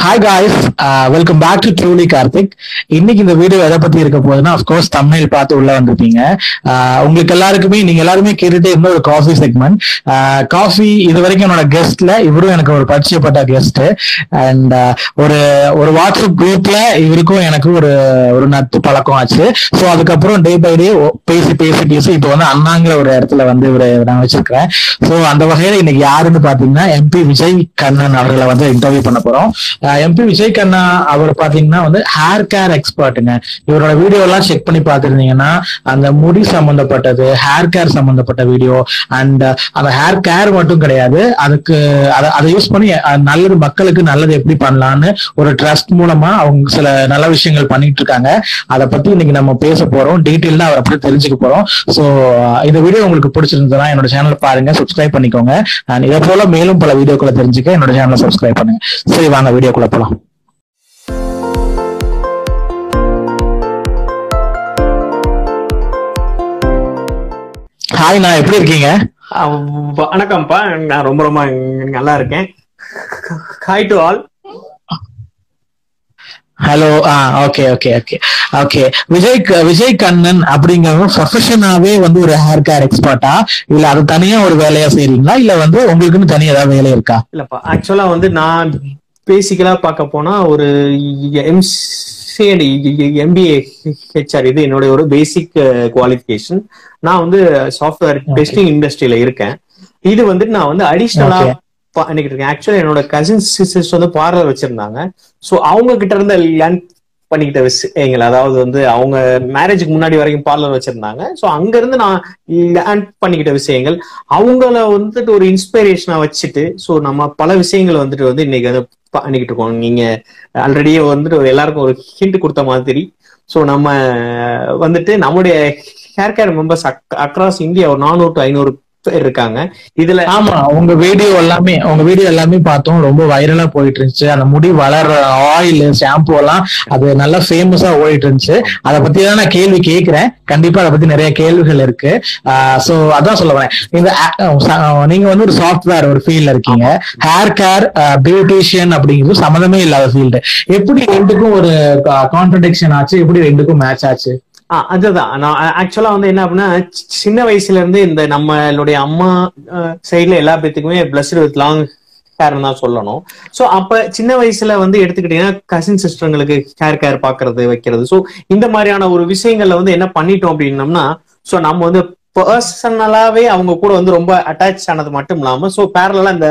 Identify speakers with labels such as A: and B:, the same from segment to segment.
A: Hi guys welcome back to truly Karthik இன்னைக்கு இந்த video எதை பத்தி இருக்க போகுதுன்னா அஃப்கோர்ஸ் தமிழ் பார்த்து உள்ள வந்திருப்பீங்க ஆஹ் உங்களுக்கு எல்லாருக்குமே நீங்க எல்லாருமே கேட்டுட்டே இருந்த ஒரு காஃபி செக்மெண்ட் காஃபி இது வரைக்கும் என்னோட கெஸ்ட்ல இவரும் எனக்கு ஒரு பரிச்சயப்பட்ட கெஸ்ட் அண்ட் ஒரு ஒரு வாட்ஸ்அப் குரூப்ல இவருக்கும் எனக்கு ஒரு ஒரு நட்பு பழக்கம் ஆச்சு ஸோ அதுக்கப்புறம் டே பை டே பேசி பேசி பேசி இப்போ வந்து அண்ணாங்கிற ஒரு இடத்துல வந்து இவரை நான் வச்சிருக்கிறேன் ஸோ அந்த வகையில இன்னைக்கு யாருன்னு பாத்தீங்கன்னா எம்பி விஜய் கண்ணன் அவர்களை வந்து இன்டர்வியூ பண்ண போறோம் எம்பி விஜய் கண்ணா அவர் பாத்தீங்கன்னா வந்து ஹேர் கேர் எக்ஸ்பர்ட்டுங்க இவரோட வீடியோ எல்லாம் செக் பண்ணி பார்த்திருந்தீங்கன்னா அந்த முடி சம்பந்தப்பட்டது ஹேர் கேர் சம்பந்தப்பட்ட வீடியோ அண்ட் அந்த ஹேர் கேர் மட்டும் கிடையாது அதுக்கு அதை அதை யூஸ் பண்ணி அஹ், நல்லது மக்களுக்கு நல்லது எப்படி பண்ணலாம்னு ஒரு ட்ரஸ்ட் மூலமா அவங்க சில நல்ல விஷயங்கள் பண்ணிட்டு இருக்காங்க அதை பத்தி இன்னைக்கு நம்ம பேச போறோம் டீட்டெயில்டா அவரை பத்தி தெரிஞ்சுக்க போறோம் ஸோ இந்த வீடியோ உங்களுக்கு பிடிச்சிருந்ததுன்னா என்னோட சேனல் பாருங்க சப்ஸ்கிரைப் பண்ணிக்கோங்க அண்ட் இதை போல மேலும் பல வீடியோக்களை தெரிஞ்சுக்க என்னோட சேனலை சப்ஸ்கிரைப் பண்ணுங்க சரி வாங்க வீடியோக்குள்ள போலாம் ஹாய் நான் எப்படி இருக்கீங்க
B: அஹ் வணக்கம்ப்பா நான் ரொம்ப ரொம்ப நல்லா இருக்கேன் ஹாய் டு ஆல்
A: ஹலோ ஆ okay okay okay okay Vijay க- விஜய் கண்ணன் அப்படிங்கிறவங்க ப்ரொஃபஷனாவே வந்து ஒரு ஹேர் கேர் எக்ஸ்பர்ட்டா இல்ல அது தனியா ஒரு வேலையா செய்றீங்களா இல்ல வந்து உங்களுக்குன்னு தனியா ஏதாவது வேலை இருக்கா
B: இல்லப்பா ஆக்சுவலா வந்து நான் பேசிக்கலா பார்க்க போனா ஒரு எம்சி அண்ட் எம்பிஏ ஹெச்ஆர் இது என்னோட ஒரு பேசிக் குவாலிஃபிகேஷன் நான் வந்து சாஃப்ட்வேர் டெஸ்டிங் இண்டஸ்ட்ரியில இருக்கேன் இது வந்து நான் வந்து அடிஷ்னலா
A: Okay.
B: பண்ணிக்கிட்டு இருக்கேன் ஆக்சுவலா என்னோட கசின் சிஸ்டர்ஸ் வந்து பார்லர் வச்சிருந்தாங்க ஸோ அவங்க கிட்ட இருந்து லேர்ன் பண்ணிக்கிட்ட விஷயங்கள் அதாவது வந்து அவங்க மேரேஜுக்கு முன்னாடி வரைக்கும் பார்லர் வச்சிருந்தாங்க ஸோ அங்க இருந்து நான் லேர்ன் பண்ணிக்கிட்ட விஷயங்கள் அவங்கள வந்துட்டு ஒரு இன்ஸ்பிரேஷனா வச்சுட்டு ஸோ நம்ம பல விஷயங்கள் வந்துட்டு வந்து இன்னைக்கு வந்து பண்ணிக்கிட்டு இருக்கோம் நீங்க ஆல்ரெடியே வந்துட்டு ஒரு எல்லாருக்கும் ஒரு ஹிண்ட் கொடுத்த மாதிரி ஸோ நம்ம வந்துட்டு நம்முடைய hair care members across India ஒரு நானூறு டு ஐநூறு பேர் இருக்காங்க இதுல
A: ஆமா உங்க வீடியோ எல்லாமே உங்க வீடியோ எல்லாமே பார்த்தோம் ரொம்ப வைரலா போயிட்டு இருந்துச்சு அந்த முடி வளர்ற ஆயில் ஷாம்பு எல்லாம் அது நல்லா ஃபேமஸா ஓடிட்டு இருந்துச்சு அதை பத்தி தான் நான் கேள்வி கேட்கிறேன் கண்டிப்பா அதை பத்தி நிறைய கேள்விகள் இருக்கு சோ அதான் சொல்ல வரேன் இந்த a- ச- நீங்க வந்து ஒரு சாஃப்ட்வேர் ஒரு ஃபீல்ட்ல இருக்கீங்க ஹேர் கேர் பியூட்டிஷியன் அப்படிங்கிறது சம்மந்தமே இல்லாத ஃபீல்டு எப்படி ரெண்டுக்கும் ஒரு கான்ட்ரடிக்ஷன் ஆச்சு எப்படி ரெண்டுக்கும் மேட்ச் ஆச்சு
B: ஆ, அதுதான் நான் ஆக்சுவலா வந்து என்ன அப்படின்னா சி- சின்ன வயசுல இருந்து இந்த நம்மளுடைய அம்மா சைடுல எல்லா பேத்துக்குமே பிளஸ்ட் வித் லாங் ஹேர் தான் சொல்லணும் சோ அப்ப சின்ன வயசுல வந்து எடுத்துக்கிட்டீங்கன்னா கசின் சிஸ்டர்களுக்கு ஹேர் கேர் பாக்குறது வைக்கிறது சோ இந்த மாதிரியான ஒரு விஷயங்கள்ல வந்து என்ன பண்ணிட்டோம் அப்படின்னம்னா சோ நம்ம வந்து பர்சனலாவே அவங்க கூட வந்து ரொம்ப அட்டாச் ஆனது மட்டும் இல்லாம சோ பேரலா இந்த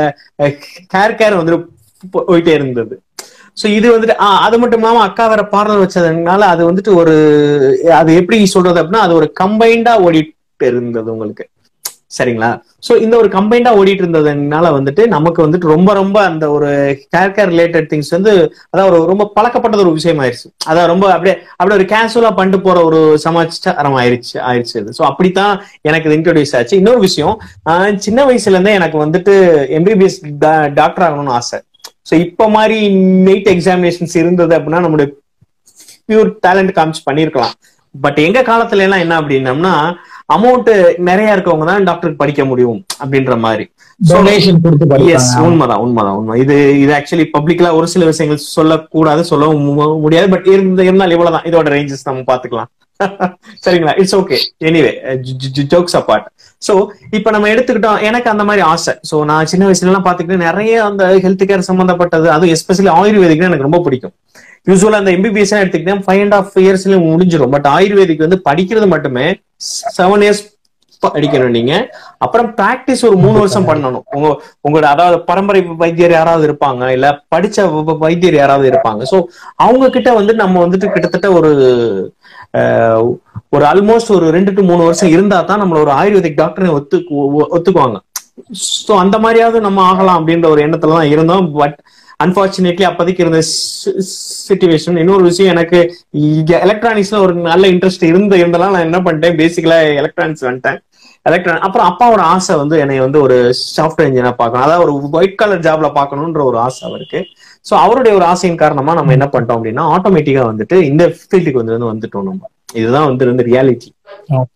B: ஹேர் கேர் வந்து போயிட்டே இருந்தது சோ இது வந்துட்டு ஆ, அது மட்டும் இல்லாம அக்கா வேற பார்லர் வச்சதுனால அது வந்துட்டு ஒரு அது எப்படி சொல்றது அப்படின்னா அது ஒரு கம்பைண்டா ஓடிட்டு இருந்தது உங்களுக்கு சரிங்களா சோ இந்த ஒரு கம்பைண்டா ஓடிட்டு இருந்ததுனால வந்துட்டு நமக்கு வந்துட்டு ரொம்ப ரொம்ப அந்த ஒரு ஹேர் கேர் ரிலேட்டட் திங்ஸ் வந்து அதான் ஒரு ரொம்ப பழக்கப்பட்டது ஒரு விஷயம் ஆயிருச்சு அதான் ரொம்ப அப்படியே அப்படியே ஒரு கேஷுவலா பண்ணிட்டு போற ஒரு சமாச்சாரம் ஆயிருச்சு ஆயிருச்சு அது ஸோ அப்படித்தான் எனக்கு இது இன்ட்ரோடியூஸ் ஆச்சு இன்னொரு விஷயம் ஆஹ் சின்ன வயசுல இருந்தே எனக்கு வந்துட்டு எம்பிபிஎஸ் டாக்டர் ஆகணும்னு ஆசை ஸோ இப்போ மாதிரி நெய்ட் எக்ஸாமினேஷன்ஸ் இருந்தது அப்படின்னா நம்மளுடைய பியூர் டேலண்ட் காமிச்சு பண்ணியிருக்கலாம் பட் எங்க காலத்துல எல்லாம் என்ன அப்படின்னம்னா அமௌண்ட் நிறைய இருக்கவங்க தான் டாக்டருக்கு படிக்க முடியும் அப்படின்ற மாதிரி So,
A: டொனேஷன் கொடுத்து
B: எஸ்
A: படிப்பாங்க
B: உண்மைதான் உண்மைதான் உண்மை இது இது ஆக்சுவலி பப்ளிக்ல ஒரு சில விஷயங்கள் சொல்லக்கூடாது சொல்லவும் மு- முடியாது பட் இருந்த இருந்தால் இவ்வளவுதான் இதோட ரேஞ்சஸ் நம்ம பாத்துக்கலாம் சரிங்களா it's okay anyway jokes apart so இப்ப நம்ம எடுத்துக்கிட்டோம் எனக்கு அந்த மாதிரி ஆசை சோ நான் சின்ன வயசுல எல்லாம் பாத்துக்கிட்டு நிறைய அந்த ஹெல்த் கேர் சம்பந்தப்பட்டது அதுவும் எஸ்பெஷலி ஆயுர்வேதிக் எனக்கு ரொம்ப பிடிக்கும் யூஸ்வலா அந்த எம்பிபிஎஸ் எடுத்துக்கிட்டேன் ஃபைவ் அண்ட் ஆஃப் இயர்ஸ்ல முடிஞ்சிடும் பட் ஆயுர்வேதிக் வந்து படிக்கிறது மட்டுமே செவன் இயர்ஸ் படிக்கணும் நீங்க அப்புறம் பிராக்டிஸ் ஒரு மூணு வருஷம் பண்ணணும் உங்க உங்களோட அதாவது பரம்பரை வைத்தியர் யாராவது இருப்பாங்க இல்ல படிச்ச வ- வ- வைத்தியர் யாராவது இருப்பாங்க சோ அவங்க கிட்ட வந்து நம்ம வந்துட்டு கிட்டத்தட்ட ஒரு அஹ், ஒரு ஆல்மோஸ்ட் ஒரு ரெண்டு டு மூணு வருஷம் இருந்தா தான் நம்மள ஒரு ஆயுர்வேதிக் டாக்டர் ஒத்து ஒத்துக்குவாங்க சோ அந்த மாதிரியாவது நம்ம ஆகலாம் அப்படின்ற ஒரு எண்ணத்துல தான் இருந்தோம் பட் அன்பார்ச்சுனேட்லி அப்போதைக்கு இருந்த சுச்சுவேஷன் இன்னொரு விஷயம் எனக்கு எலக்ட்ரானிக்ஸ்ல ஒரு நல்ல இன்ட்ரெஸ்ட் இருந்த இருந்தாலும் நான் என்ன பண்ணிட்டேன் பேசிக்கலா எலக்ட்ரானிக்ஸ் வந்துட்டேன் எலக்ட்ரான் அப்புறம் அப்பாவோட ஆசை வந்து என்னை வந்து ஒரு சாஃப்ட்வேர் இன்ஜினியரா பார்க்கணும் அதாவது ஒரு ஒயிட் கலர் ஜாப்ல பார்க்கணுன்ற ஒரு ஆசை அவருக்கு சோ அவருடைய ஒரு ஆசையின் காரணமா நம்ம என்ன பண்ணிட்டோம் அப்படின்னா ஆட்டோமேட்டிக்கா வந்துட்டு இந்த ஃபீல்டுக்கு வந்து வந்து வந்துட்டோம் நம்ம இதுதான் வந்து வந்து ரியாலிட்டி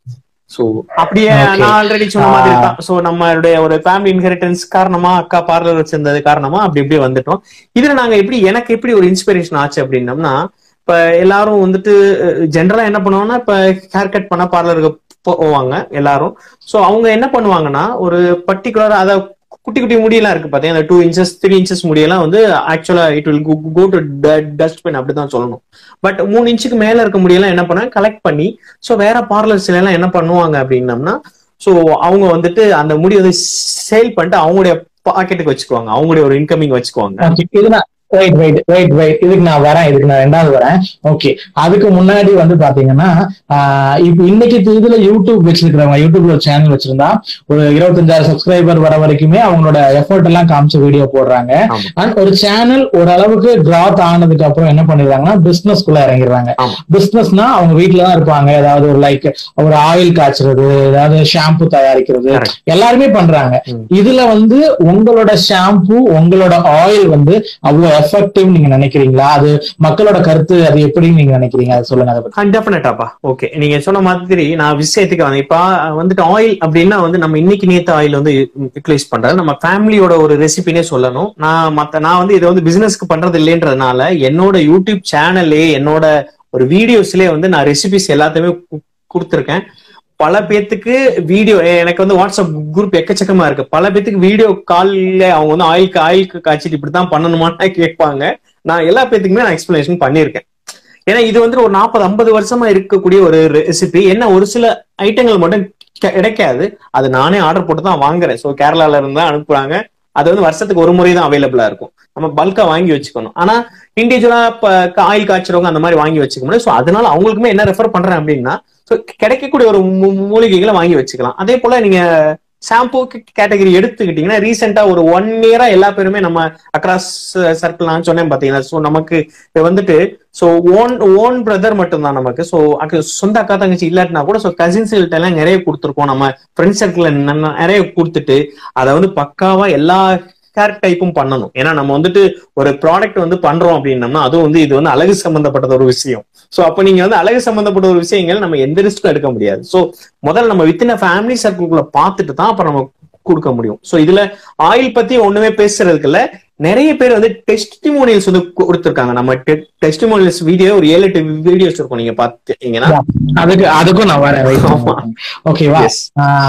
B: சோ அப்படியே
A: Okay.
B: நான் ஆல்ரெடி சொன்ன மாதிரி
A: ஆ.
B: தான் சோ நம்மளுடைய ஒரு ஃபேமிலி இன்ஹெரிட்டன்ஸ் காரணமா அக்கா பார்லர் வச்சிருந்தது காரணமா அப்படி இப்படி வந்துட்டோம் இதுல நாங்க எப்படி எனக்கு எப்படி ஒரு இன்ஸ்பிரேஷன் ஆச்சு அப்படின்னம்னா இப்ப எல்லாரும் வந்துட்டு ஜென்ரலா என்ன பண்ணுவாங்கன்னா இப்ப ஹேர் கட் பண்ண பார்லருக்கு போவாங்க எல்லாரும் சோ அவங்க என்ன பண்ணுவாங்கன்னா ஒரு பர்டிகுலர் அத குட்டி குட்டி முடியெல்லாம் இருக்கு பாத்தீங்கன்னா அந்த டூ இன்ச்சஸ் த்ரீ இன்ச்சஸ் முடியெல்லாம் வந்து actually it will go to dustbin அப்படிதான் சொல்லணும் பட் மூணு இன்ச்சுக்கு மேல இருக்க முடியெல்லாம் என்ன பண்ணுவாங்க கலெக்ட் பண்ணி சோ வேற பார்லர்ஸ்ல எல்லாம் என்ன பண்ணுவாங்க அப்படின்னம்னா சோ அவங்க வந்துட்டு அந்த முடி வந்து சேல் பண்ணிட்டு அவங்களுடைய பாக்கெட்டுக்கு வச்சுக்குவாங்க அவங்களுடைய ஒரு இன்கமிங் வச்சுக்குவாங்க
A: Okay, இது நான் ரைட் ரைட் ரைட் ரைட் இதுக்கு நான் வரேன் இதுக்கு நான் ரெண்டாவது வரேன் ஓகே அதுக்கு முன்னாடி வந்து பாத்தீங்கன்னா ஆஹ் இப்ப இன்னைக்கு இதுல யூடியூப் வச்சிருக்கிறவங்க யூடியூப்ல ஒரு சேனல் வச்சிருந்தா ஒரு இருபத்தஞ்சாயிரம் சப்ஸ்கிரைபர் வர வரைக்குமே அவங்களோட எஃபர்ட் எல்லாம் காமிச்சு வீடியோ போடுறாங்க
B: ஆமா.
A: அண்ட் ஒரு சேனல் ஓரளவுக்கு கிராத் ஆனதுக்கு அப்புறம் என்ன பண்ணிடுறாங்கன்னா பிசினஸ் குள்ள இறங்கிடுறாங்க
B: ஆமா.
A: பிசினஸ்னா அவங்க வீட்டுல தான் இருப்பாங்க ஏதாவது ஒரு லைக் ஒரு ஆயில் காய்ச்சறது ஏதாவது ஷாம்பு தயாரிக்கிறது
B: Correct.
A: எல்லாருமே பண்றாங்க
B: ம்.
A: இதுல வந்து உங்களோட ஷாம்பு உங்களோட ஆயில் வந்து அவ்வளவு எஃபெக்டிவ் நீங்க நினைக்கிறீங்களா அது மக்களோட கருத்து அது எப்படி நீங்க நினைக்கிறீங்க அதை சொல்லுங்க அதை பத்தி
B: டெஃபினட்டாப்பா ஓகே நீங்க சொன்ன மாதிரி நான் விஷயத்துக்கு வந்து இப்ப வந்துட்டு ஆயில் அப்படின்னா வந்து நம்ம இன்னைக்கு நேத்து ஆயில் வந்து யூட்டிலைஸ் பண்றது நம்ம ஃபேமிலியோட ஒரு ரெசிபினே சொல்லணும் நான் மத்த நான் வந்து இதை வந்து பிசினஸ்க்கு பண்றது இல்லைன்றதுனால என்னோட யூடியூப் சேனல்லே என்னோட ஒரு வீடியோஸ்லயே வந்து நான் ரெசிபிஸ் எல்லாத்தையுமே கு- கொடுத்திருக்கேன் பல பேத்துக்கு வீடியோ எனக்கு வந்து வாட்ஸ்அப் குரூப் எக்கச்சக்கமா இருக்கு பல பேத்துக்கு வீடியோ கால்ல அவங்க வந்து ஆயிலுக்கு ஆயிலுக்கு காய்ச்சிட்டு இப்படித்தான் பண்ணணுமான்னு கேட்பாங்க நான் எல்லா பேத்துக்குமே நான் எக்ஸ்பிளனேஷன் பண்ணியிருக்கேன் ஏன்னா இது வந்து ஒரு நாற்பது ஐம்பது வருஷமா இருக்கக்கூடிய ஒரு ரெசிபி என்ன ஒரு சில ஐட்டங்கள் மட்டும் கெ- கிடைக்காது அது நானே ஆர்டர் போட்டு தான் வாங்குறேன் ஸோ கேரளால இருந்து தான் அனுப்புறாங்க அது வந்து வருஷத்துக்கு ஒரு முறை தான் அவைலபிளா இருக்கும் நம்ம பல்கா வாங்கி வச்சுக்கணும் ஆனா இண்டிவிஜுவலா இப்ப ஆயில் காய்ச்சறவங்க அந்த மாதிரி வாங்கி வச்சுக்க முடியும் ஸோ அதனால அவங்களுக்குமே என்ன ரெஃபர் பண்றேன் அப்படின்னா ஸோ கிடைக்கக்கூடிய ஒரு மூ- மூலிகைகளை வாங்கி வச்சுக்கலாம் அதே போல நீங்க ஷாம்பு கேட்டகரி எடுத்துக்கிட்டீங்கன்னா ரீசெண்டா ஒரு ஒன் இயரா எல்லா பேருமே நம்ம அக்ராஸ் சர்க்கிள் நான் சொன்னேன் பாத்தீங்கன்னா ஸோ நமக்கு இது வந்துட்டு ஸோ ஓன் ஓன் பிரதர் மட்டும்தான் நமக்கு ஸோ சொந்த அக்கா தங்கச்சி இல்லாட்டினா கூட ஸோ கசின்ஸ்கிட்ட எல்லாம் நிறைய கொடுத்துருக்கோம் நம்ம ஃப்ரெண்ட்ஸ் சர்க்கிள் நிறைய கொடுத்துட்டு அதை வந்து பக்காவா எல்லா ஹேர் டைப்பும் பண்ணணும் ஏன்னா நம்ம வந்துட்டு ஒரு ப்ராடக்ட் வந்து பண்றோம் அப்படின்னம்னா அதுவும் வந்து இது வந்து அழகு சம்பந்தப்பட்டது ஒரு விஷயம் சோ அப்ப நீங்க வந்து அழகு சம்பந்தப்பட்ட ஒரு விஷயங்கள் நம்ம எந்த ரிஸ்க்கும் எடுக்க முடியாது சோ முதல்ல நம்ம வித்தின் ஃபேமிலி சர்க்கிள்குள்ள பார்த்துட்டு தான் அப்புறம் நம்ம கொடுக்க முடியும் சோ இதுல ஆயில் பத்தி ஒண்ணுமே பேசுறதுக்கு இல்ல நிறைய பேர் வந்து டெஸ்டிமோனியல்ஸ் வந்து கொடுத்துருக்காங்க நம்ம டெஸ்டிமோனியல்ஸ் வீடியோ ஒரு ஏழு எட்டு வீடியோஸ் இருக்கும் நீங்க பாத்தீங்கன்னா
A: அதுக்கு அதுக்கும் நான் வரேன்
B: ஆமா.
A: ஓகேவா
B: Yes.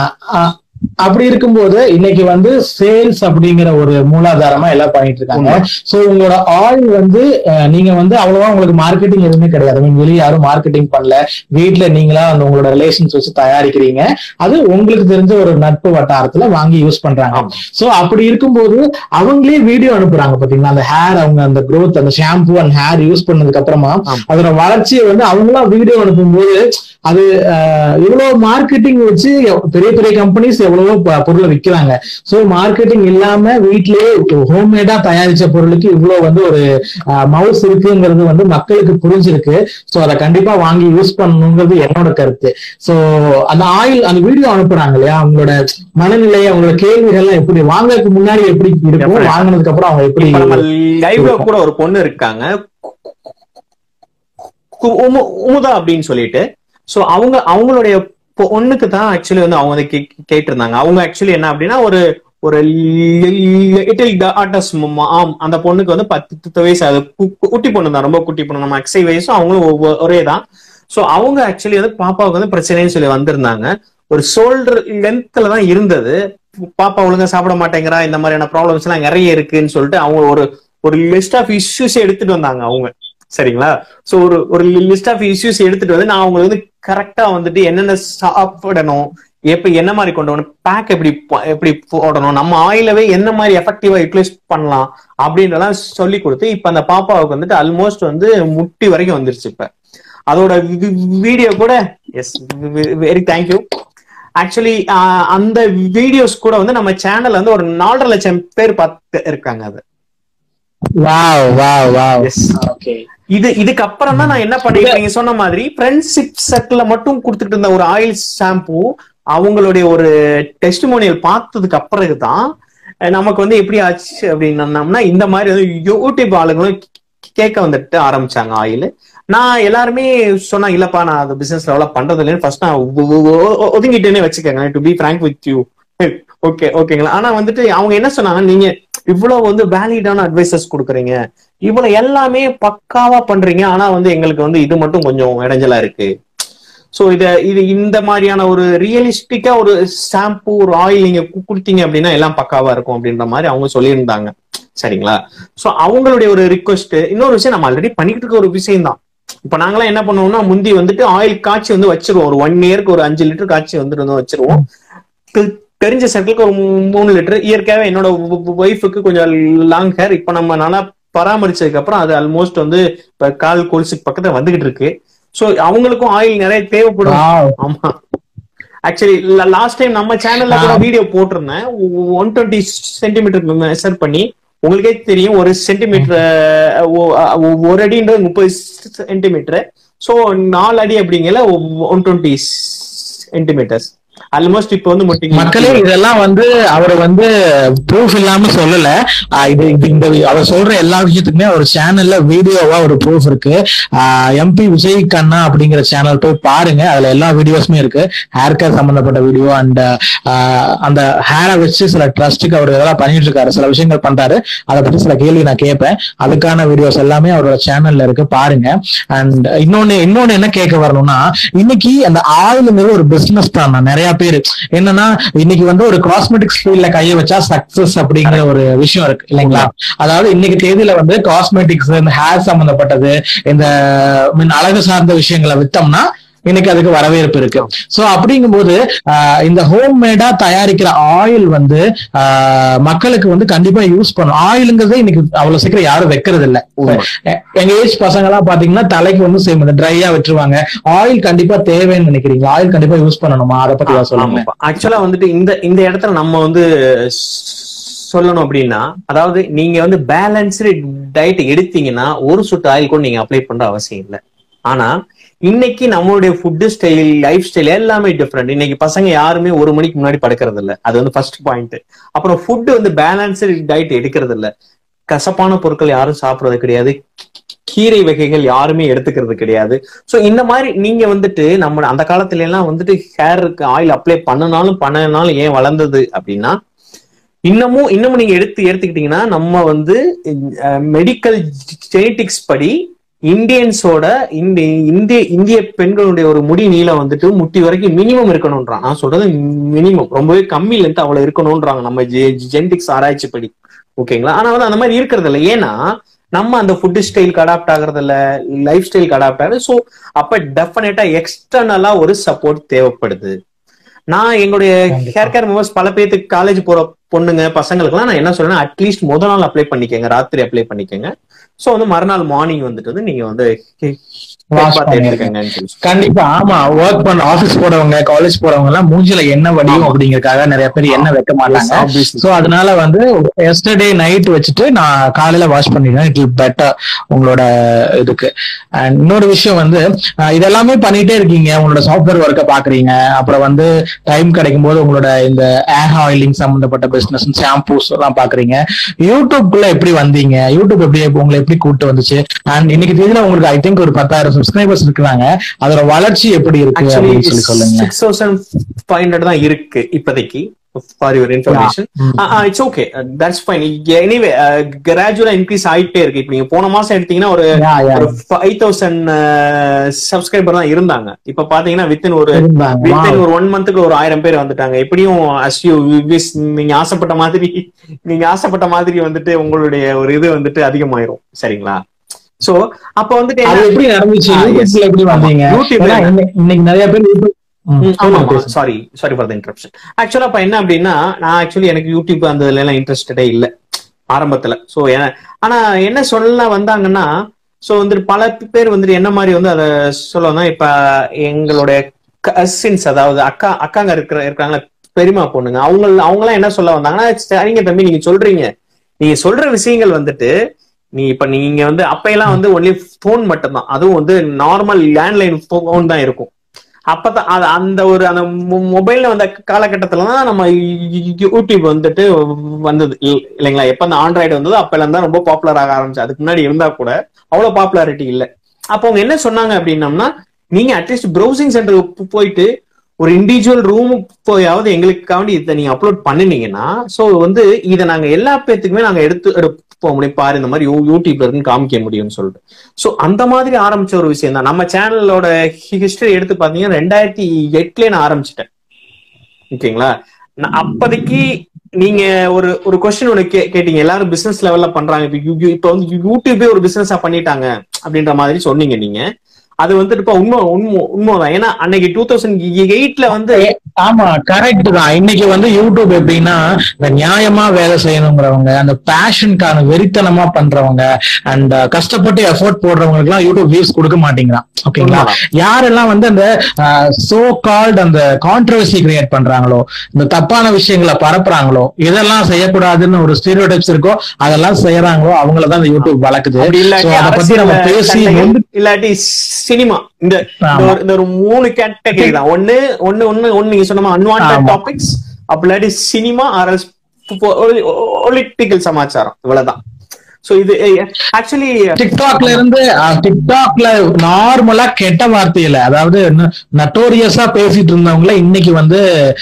A: அப்படி இருக்கும்போது இன்னைக்கு வந்து சேல்ஸ் அப்படிங்கிற ஒரு மூலாதாரமா எல்லாம் பண்ணிட்டு இருக்காங்க
B: உண்மை.
A: சோ உங்களோட ஆயில் வந்து அஹ், நீங்க வந்து அவ்வளவா உங்களுக்கு மார்க்கெட்டிங் எதுவுமே கிடையாது I mean, வெளிய யாரும் மார்க்கெட்டிங் பண்ணல வீட்ல நீங்களா அந்த உங்களோட ரிலேஷன்ஸ் வச்சு தயாரிக்கிறீங்க அது உங்களுக்கு தெரிஞ்ச ஒரு நட்பு வட்டாரத்துல வாங்கி யூஸ் பண்றாங்க
B: ஆமா.
A: சோ அப்படி இருக்கும்போது அவங்களே வீடியோ அனுப்புறாங்க பாத்தீங்களா அந்த ஹேர் அவங்க அந்த growth அந்த ஷாம்பு அண்ட் ஹேர் யூஸ் பண்ணதுக்கு அப்புறமா
B: ஆமா.
A: அதோட வளர்ச்சியை வந்து அவங்களா வீடியோ அனுப்பும்போது அது அஹ், இவ்வளவு மார்க்கெட்டிங் வச்சு எவ்- பெரிய பெரிய கம்பெனிஸ் எவ்வளவோ ப- பொருளை விக்கிறாங்க சோ மார்க்கெட்டிங் இல்லாம வீட்லயே ஹோம்மேடா தயாரிச்ச பொருளுக்கு இவ்வளவு வந்து ஒரு மவுஸ் இருக்குங்கிறது வந்து மக்களுக்கு புரிஞ்சிருக்கு சோ அதை கண்டிப்பா வாங்கி யூஸ் பண்ணணுங்கிறது என்னோட கருத்து சோ அந்த ஆயில் அந்த வீடியோ அனுப்புறாங்க இல்லையா அவங்களோட மனநிலை அவங்களோட கேள்விகள்லாம் எப்படி வாங்கறதுக்கு முன்னாடி எப்படி இருக்கும்
B: Definitely.
A: வாங்கினதுக்கு அப்புறம் அவங்க எப்படி
B: இப்ப நம்ம லைவ்ல கூட ஒரு பொண்ணு இருக்காங்க கு- உமு- உமுதா அப்படின்னு சொல்லிட்டு சோ அவங்க அவங்களுடைய பொண்ணுக்கு தான் ஆக்சுவலி வந்து அவங்க வந்து கே- கேட்டிருந்தாங்க அவங்க ஆக்சுவலி என்ன அப்படின்னா ஒரு ஒரு லிட்டில் டாட்டர்ஸ் மாம் அந்த பொண்ணுக்கு வந்து பத்து வயசு அது கு- குட்டி பொண்ணு தான் ரொம்ப குட்டி பொண்ணு நம்ம அக்ஸை வயசும் அவங்களும் ஒவ்வொ- ஒரே தான் சோ அவங்க ஆக்சுவலி வந்து பாப்பாவுக்கு வந்து பிரச்சனைன்னு சொல்லி வந்திருந்தாங்க ஒரு ஷோல்டர் லென்த்ல தான் இருந்தது பாப்பா ஒழுங்கா சாப்பிட மாட்டேங்கிறா இந்த மாதிரியான ப்ராப்ளம்ஸ் எல்லாம் நிறைய இருக்குன்னு சொல்லிட்டு அவங்க ஒரு ஒரு லிஸ்ட் ஆஃப் இஷ்யூஸ் எடுத்துட்டு வந்தாங்க அவங்க சரிங்களா சோ ஒரு ஒரு லிஸ்ட் ஆஃப் இஷ்யூஸ் எடுத்துட்டு வந்து நான் அவங்களுக்கு வந்து கரெக்டா வந்துட்டு என்னென்ன சாப்பிடணும் எப்ப என்ன மாதிரி கொண்டு வரணும் பேக் எப்படி போ- எப்படி போடணும் நம்ம ஆயிலவே என்ன மாதிரி எஃபெக்டிவா யூட்டிலைஸ் பண்ணலாம் அப்படின்றலாம் சொல்லி கொடுத்து இப்ப அந்த பாப்பாவுக்கு வந்துட்டு ஆல்மோஸ்ட் வந்து முட்டி வரைக்கும் வந்துருச்சு இப்ப அதோட வீடியோ கூட எஸ் வெரி தேங்க்யூ ஆக்சுவலி அந்த வீடியோஸ் கூட வந்து நம்ம சேனல்ல வந்து ஒரு நாலரை லட்சம் பேர் பார்த்து இருக்காங்க அது
A: wow wow wow
B: Yes.
A: Okay
B: இது இதுக்கு அப்புறம் தான் நான் என்ன பண்ணிருக்கேன் நீங்க சொன்ன மாதிரி ஃப்ரெண்ட்ஷிப் சர்க்கிள்ல மட்டும் கொடுத்துட்டு இருந்த ஒரு ஆயில் ஷாம்பு அவங்களுடைய ஒரு டெஸ்டிமோனியல் பார்த்ததுக்கு அப்புறம் தான் நமக்கு வந்து எப்படி ஆச்சு அப்படின்னம்னா இந்த மாதிரி வந்து யூடியூப் ஆளுங்களும் கேட்க வந்துட்டு ஆரம்பிச்சாங்க ஆயில் நான் எல்லாருமே சொன்னா இல்லப்பா நான் அந்த பிசினஸ் டெவலப் பண்றது இல்லைன்னு ஃபர்ஸ்ட் நான் ஒ- ஒ- ஒ- ஒதுங்கிட்டேனே வச்சுக்கோங்க to be frank with you okay ஓகேங்களா ஆனா வந்துட்டு அவங்க என்ன சொன்னாங்க நீங்க இவ்வளவு வந்து வேலிடான அட்வைசஸ் கொடுக்குறீங்க இவ்வளவு எல்லாமே பக்காவா பண்றீங்க ஆனா வந்து எங்களுக்கு வந்து இது மட்டும் கொஞ்சம் இடைஞ்சலா இருக்கு சோ இத இது இந்த மாதிரியான ஒரு ரியலிஸ்டிக்கா ஒரு ஷாம்பு ஒரு ஆயில் நீங்க கு- கொடுத்தீங்க அப்படின்னா எல்லாம் பக்காவா இருக்கும் அப்படின்ற மாதிரி அவங்க சொல்லியிருந்தாங்க சரிங்களா சோ அவங்களுடைய ஒரு ரிக்வஸ்ட் இன்னொரு விஷயம் நம்ம ஆல்ரெடி பண்ணிக்கிட்டு இருக்க ஒரு விஷயம் தான் இப்ப நாங்களாம் என்ன பண்ணுவோம்னா முந்தி வந்துட்டு ஆயில் காய்ச்சி வந்து வச்சிருவோம் ஒரு ஒன் இயருக்கு ஒரு அஞ்சு லிட்டர் காய்ச்சி வந்துட்டு வந்து வச்சிருவோம் தெ- தெரிஞ்ச சர்க்கிளுக்கு ஒரு மூ- மூணு லிட்டர் இயற்கையாவே என்னோட ஒய்ஃபுக்கு கொஞ்சம் லாங் ஹேர் இப்ப நம்ம நல்லா பராமரிச்சதுக்கு அப்புறம் அது ஆல்மோஸ்ட் வந்து இப்ப கால் கொலுசுக்கு பக்கத்துல வந்துகிட்டு இருக்கு சோ அவங்களுக்கும் ஆயில் நிறைய தேவைப்படும்
A: Wow.
B: ஆமா ஆக்சுவலி லாஸ்ட் டைம் நம்ம சேனல்ல கூட வீடியோ போட்டிருந்தேன் ஒன் டுவெண்ட்டி சென்டிமீட்டர் மெஷர் பண்ணி உங்களுக்கே தெரியும் ஒரு சென்டிமீட்டர் ஒரு அடின்றது முப்பது சென்டிமீட்டர் சோ நாலு அடி அப்படிங்கல ஒன் டுவெண்ட்டி சென்டிமீட்டர்ஸ் ஆல்மோஸ்ட் இப்போ வந்து முட்டிங்க
A: மக்களே இதெல்லாம் வந்து அவர் வந்து ப்ரூஃப் இல்லாம சொல்லல ஆஹ் இது இது இந்த அவர் சொல்ற எல்லா விஷயத்துக்குமே ஒரு சேனல்ல வீடியோவா ஒரு ப்ரூஃப் இருக்கு எம்பி விஜய் கண்ணா அப்படிங்கிற சேனல் போய் பாருங்க அதுல எல்லா வீடியோஸுமே இருக்கு ஹேர் கேர் சம்பந்தப்பட்ட வீடியோ அண்ட் அந்த ஹேரை வச்சு சில ட்ரஸ்ட்டுக்கு அவர் இதெல்லாம் பண்ணிட்டு இருக்காரு சில விஷயங்கள் பண்றாரு அதை பத்தி சில கேள்வி நான் கேட்பேன் அதுக்கான வீடியோஸ் எல்லாமே அவரோட சேனல்ல இருக்கு பாருங்க அண்ட் இன்னொன்னு இன்னொன்னு என்ன கேட்க வரணும்னா இன்னைக்கு அந்த ஆயிலுங்கிறது ஒரு பிசினஸ் தான் நான் நிறைய பேர் என்னன்னா இன்னைக்கு வந்து ஒரு காஸ்மெட்டிக்ஸ் ஃபீல்ட்ல கையை வச்சா சக்சஸ் அப்படிங்கிற ஒரு விஷயம் இருக்கு இல்லைங்களா அதாவது இன்னைக்கு தேதியில வந்து காஸ்மெட்டிக்ஸ் இந்த ஹேர் சம்பந்தப்பட்டது இந்த மீன் அழகு சார்ந்த விஷயங்களை வித்தோம்னா இன்னைக்கு அதுக்கு வரவேற்பு இருக்கு சோ அப்படிங்கும்போது ஆஹ் இந்த ஹோம் மேடா தயாரிக்கிற ஆயில் வந்து ஆஹ் மக்களுக்கு வந்து கண்டிப்பா யூஸ் பண்ணும் ஆயிலுங்கிறதே இன்னைக்கு அவ்வளவு சீக்கிரம் யாரும் வைக்கிறது இல்ல
B: உண்மை.
A: எ- எங்க ஏஜ் பசங்க எல்லாம் பாத்தீங்கன்னா தலைக்கு வந்து சேம் ட்ரையா விட்டுருவாங்க ஆயில் கண்டிப்பா தேவைன்னு நினைக்கிறீங்க ஆயில் கண்டிப்பா யூஸ் பண்ணணுமா அதை பத்தி தான் சொல்லுங்க
B: ஆக்சுவலா வந்துட்டு இந்த இந்த இடத்துல நம்ம வந்து சொல்லணும் அப்படின்னா அதாவது நீங்க வந்து பேலன்ஸ்டு டயட் எடுத்தீங்கன்னா ஒரு சொட்டு ஆயில் கூட நீங்க அப்ளை பண்ற அவசியம் இல்லை ஆனா இன்னைக்கு நம்மளுடைய ஃபுட்டு ஸ்டைல் லைஃப் ஸ்டைல் எல்லாமே டிஃப்ரெண்ட் இன்னைக்கு பசங்க யாருமே ஒரு மணிக்கு முன்னாடி படுக்கிறது இல்ல அது வந்து ஃபர்ஸ்ட் பாயிண்ட் அப்புறம் ஃபுட் வந்து பேலன்ஸ்டு டயட் எடுக்கிறது இல்ல கசப்பான பொருட்கள் யாரும் சாப்பிடுறது கிடையாது கீரை வகைகள் யாருமே எடுத்துக்கிறது கிடையாது சோ இந்த மாதிரி நீங்க வந்துட்டு நம்ம அந்த காலத்துல எல்லாம் வந்துட்டு ஹேருக்கு ஆயில் அப்ளை பண்ணனாலும் பண்ணனாலும் ஏன் வளர்ந்தது அப்படின்னா இன்னமும் இன்னமும் நீங்க எடுத்து எடுத்துக்கிட்டீங்கன்னா நம்ம வந்து மெடிக்கல் ஜெனட்டிக்ஸ் படி இந்தியன்ஸோட இந்த இந்திய இந்திய பெண்களுடைய ஒரு முடி நீளம் வந்துட்டு முட்டி வரைக்கும் மினிமம் இருக்கணும்ன்றான் நான் சொல்றது மினிமம் ரொம்பவே கம்மி லென்த் அவ்வளவு இருக்கணும்ன்றாங்க நம்ம ஜெனட்டிக்ஸ் ஆராய்ச்சி படி ஓகேங்களா ஆனா வந்து அந்த மாதிரி இருக்கிறது இல்லை ஏன்னா நம்ம அந்த ஃபுட் ஸ்டைலுக்கு அடாப்ட் ஆகுறது இல்ல லைஃப் ஸ்டைலுக்கு அடாப்ட் ஆகுது ஸோ அப்ப டெஃபினட்டா எக்ஸ்டர்னலா ஒரு சப்போர்ட் தேவைப்படுது நான் எங்களுடைய
A: கண்டிப்பா.
B: ஹேர் கேர் மெம்பர்ஸ் பல பேத்துக்கு காலேஜ் போற பொண்ணுங்க பசங்களுக்குலாம் நான் என்ன சொல்றேன்னா அட்லீஸ்ட் முத நாள் அப்ளை பண்ணிக்கங்க ராத்திரி அப்ளை பண்ணிக்கங்க சோ வந்து மறுநாள் மார்னிங் வந்துட்டு வந்து நீங்க வந்து
A: Wash
B: பாத்து
A: பண்ணிருங்க.
B: எடுத்துக்கங்கன்னு சொல்லி
A: கண்டிப்பா ஆமா ஒர்க் பண்ண ஆபீஸ் போறவங்க காலேஜ் போறவங்க எல்லாம் மூஞ்சில எண்ணெய் வடியும்
B: ஆமா.
A: அப்படிங்கறதுக்காக நிறைய பேர் எண்ணெய் வைக்க மாட்டாங்க
B: Obviously.
A: சோ அதனால வந்து எஸ்டர்டே நைட் வச்சுட்டு நான் காலையில வாஷ் பண்ணிடுவேன் இட் இல் பெட்டர் உங்களோட இதுக்கு அண்ட் இன்னொரு விஷயம் வந்து அஹ், இதெல்லாமே பண்ணிட்டே இருக்கீங்க உங்களோட சாஃப்ட்வேர் ஒர்க்கை பாக்குறீங்க அப்புறம் வந்து டைம் கிடைக்கும் போது உங்களோட இந்த ஏர் ஆயிலிங் சம்பந்தப்பட்ட பிசினஸ் ஷாம்பூஸ் எல்லாம் பாக்குறீங்க யூடியூப்குள்ள எப்படி வந்தீங்க யூடியூப் எப்படி உங்களை எப்படி கூட்டு வந்துச்சு அண்ட் இன்னைக்கு தேதியில உங்களுக்கு ஐ திங்க் ஒரு பத்தாயிரம் சப்ஸ்கிரைபர்ஸ் இருக்கிறாங்க அதோட வளர்ச்சி எப்படி இருக்கு
B: ஆக்சுவலி
A: அப்படின்னு சொல்லி சொல்லுங்க
B: சிக்ஸ் தௌசண்ட் ஃபைவ் ஹண்ட்ரட் தான் இருக்கு இப்போதைக்கு for your information it's okay that's fine anyway gradually increase ஆயிட்டே இருக்கு இப்போ நீங்க போன மாசம் எடுத்தீங்கன்னா ஒரு
A: Yeah, yeah.
B: ஒரு ஃபைவ் தௌசண்ட் சப்ஸ்கிரைபர் தான் இருந்தாங்க இப்ப பாத்தீங்கன்னா வித்தின் ஒரு
A: இருந்தாங்க.
B: Within
A: Wow.
B: ஒரு ஒன் மந்த்துக்கு ஒரு ஆயிரம் பேர் வந்துட்டாங்க எப்படியும் as you wish நீங்க ஆசைப்பட்ட மாதிரி நீங்க ஆசைப்பட்ட மாதிரி வந்துட்டு உங்களுடைய ஒரு இது வந்துட்டு அதிகமாயிரும் சரிங்களா சோ அப்ப வந்துட்டு
A: அது
B: என்ன-
A: எப்படி நடந்துச்சு
B: Ah, yes.
A: யூடியூப்ல எப்படி வந்தீங்க
B: யூடியூப்ல
A: ஏன்னா இன்னை- இன்னைக்கு நிறைய பேர் யூடியூப் ம்,
B: ம், ஆமா
A: சொல்லுங்க, பேசுங்க.
B: Sorry sorry for the interruption actually இப்ப என்ன அப்படின்னா நான் ஆக்சுவலி எனக்கு யூடியூப் அந்த இதுல எல்லாம் இன்ட்ரெஸ்டடே இல்ல ஆரம்பத்துல சோ ஆனா என்ன சொல்ல வந்தாங்கன்னா சோ வந்துட்டு பல பேர் வந்துட்டு என்ன மாதிரி வந்து அதை சொல்லணும் இப்ப எங்களுடைய கசின்ஸ் அதாவது அக்கா அக்காங்க இருக்கிற இருக்காங்களா பெரியமா பொண்ணுங்க அவங்க அவங்க எல்லாம் என்ன சொல்ல வந்தாங்கன்னா சரிங்க தம்பி நீங்க சொல்றீங்க நீங்க சொல்ற விஷயங்கள் வந்துட்டு நீ இப்ப நீங்க வந்து அப்ப எல்லாம் வந்து ஒன்லி போன் மட்டும்தான் அதுவும் வந்து நார்மல் லேண்ட்லைன் போன் தான் இருக்கும் அப்பதான் அது அந்த ஒரு அந்த மொபைல்ல வந்த காலகட்டத்துல தான் நம்ம யூடியூப் வந்துட்டு வந்தது இல்- இல்லைங்களா எப்ப அந்த ஆண்ட்ராய்டு வந்ததோ அப்பல தான் ரொம்ப பாப்புலர் ஆக ஆரம்பிச்சு அதுக்கு முன்னாடி இருந்தா கூட அவ்வளவு பாப்புலாரிட்டி இல்ல அப்போ அவங்க என்ன சொன்னாங்க அப்படின்னம்னா நீங்க அட்லீஸ்ட் ப்ரௌசிங் சென்டருக்கு போயிட்டு ஒரு இண்டிவிஜுவல் ரூம் போயாவது எங்களுக்காண்டி இதை நீங்க அப்லோட் பண்ணினீங்கன்னா சோ வந்து இதை நாங்க எல்லா பேத்துக்குமே நாங்க எடுத்து எடுப்போம் முடியும் பாரு இந்த மாதிரி யூ- யூடியூப்ல இருந்து காமிக்க முடியும்னு சொல்லிட்டு சோ அந்த மாதிரி ஆரம்பிச்ச ஒரு விஷயம் தான் நம்ம சேனலோட ஹிஸ்டரி எடுத்து பாத்தீங்கன்னா ரெண்டாயிரத்தி எட்டுலயே நான் ஆரம்பிச்சிட்டேன் ஓகேங்களா நான் அப்போதைக்கு நீங்க ஒரு ஒரு கொஸ்டின் ஒண்ணு கே- கேட்டீங்க எல்லாரும் பிசினஸ் லெவல்ல பண்றாங்க இப்ப யூ- யூ- இப்ப வந்து யூடியூபே ஒரு பிசினஸா பண்ணிட்டாங்க அப்படின்ற மாதிரி சொன்னீங்க நீங்க அது வந்துட்டு இப்ப உண்மை உண்மை உண்மைதான் ஏன்னா அன்னைக்கு டூ தௌசண்ட் எயிட்ல வந்து
A: ஆமா கரெக்ட் தான் இன்னைக்கு வந்து யூடியூப் எப்படின்னா இந்த நியாயமா வேலை செய்யணுங்கிறவங்க அந்த பேஷனுக்கான வெறித்தனமா பண்றவங்க அண்ட் கஷ்டப்பட்டு எஃபோர்ட் போடுறவங்களுக்கு எல்லாம் யூடியூப் வியூஸ் கொடுக்க மாட்டேங்கிறான் ஓகேங்களா யாரெல்லாம் வந்து அந்த சோ கால்ட் அந்த கான்ட்ரவர்சி கிரியேட் பண்றாங்களோ இந்த தப்பான விஷயங்களை பரப்புறாங்களோ இதெல்லாம் செய்யக்கூடாதுன்னு ஒரு ஸ்டீரியோ டைப்ஸ் இருக்கோ அதெல்லாம் செய்யறாங்களோ அவங்கள தான் இந்த யூடியூப் வளர்க்குது
B: அப்படி
A: So,
B: இல்லாட்டி
A: அத பத்தி நம்ம
B: அரசியல்
A: பேசி
B: சண்டைகள்,
A: நொந்து-
B: இல்லாட்டி சினிமா இந்த இந்த
A: ஆமா.
B: ஒரு- இந்த ஒரு மூணு கேட்டகரி தான் ஒண்ணு ஒண்ணு ஒண்ணு ஒண்ணு நீங்க சொன்ன அன்வான்ட்
A: ஆமா.
B: டாபிக்ஸ் அப்படி இல்லாட்டி சினிமா ஆர்எஸ் பொலிட்டிக்கல் சமாச்சாரம் இவ்வளவுதான் சோ இது ஆக்சுவலி
A: டிக்டாக்ல இருந்து அஹ், டிக்டாக்ல நார்மலா கெட்ட வார்த்தையில அதாவது நட்டோரியஸா பேசிட்டு இருந்தவங்கள இன்னைக்கு வந்து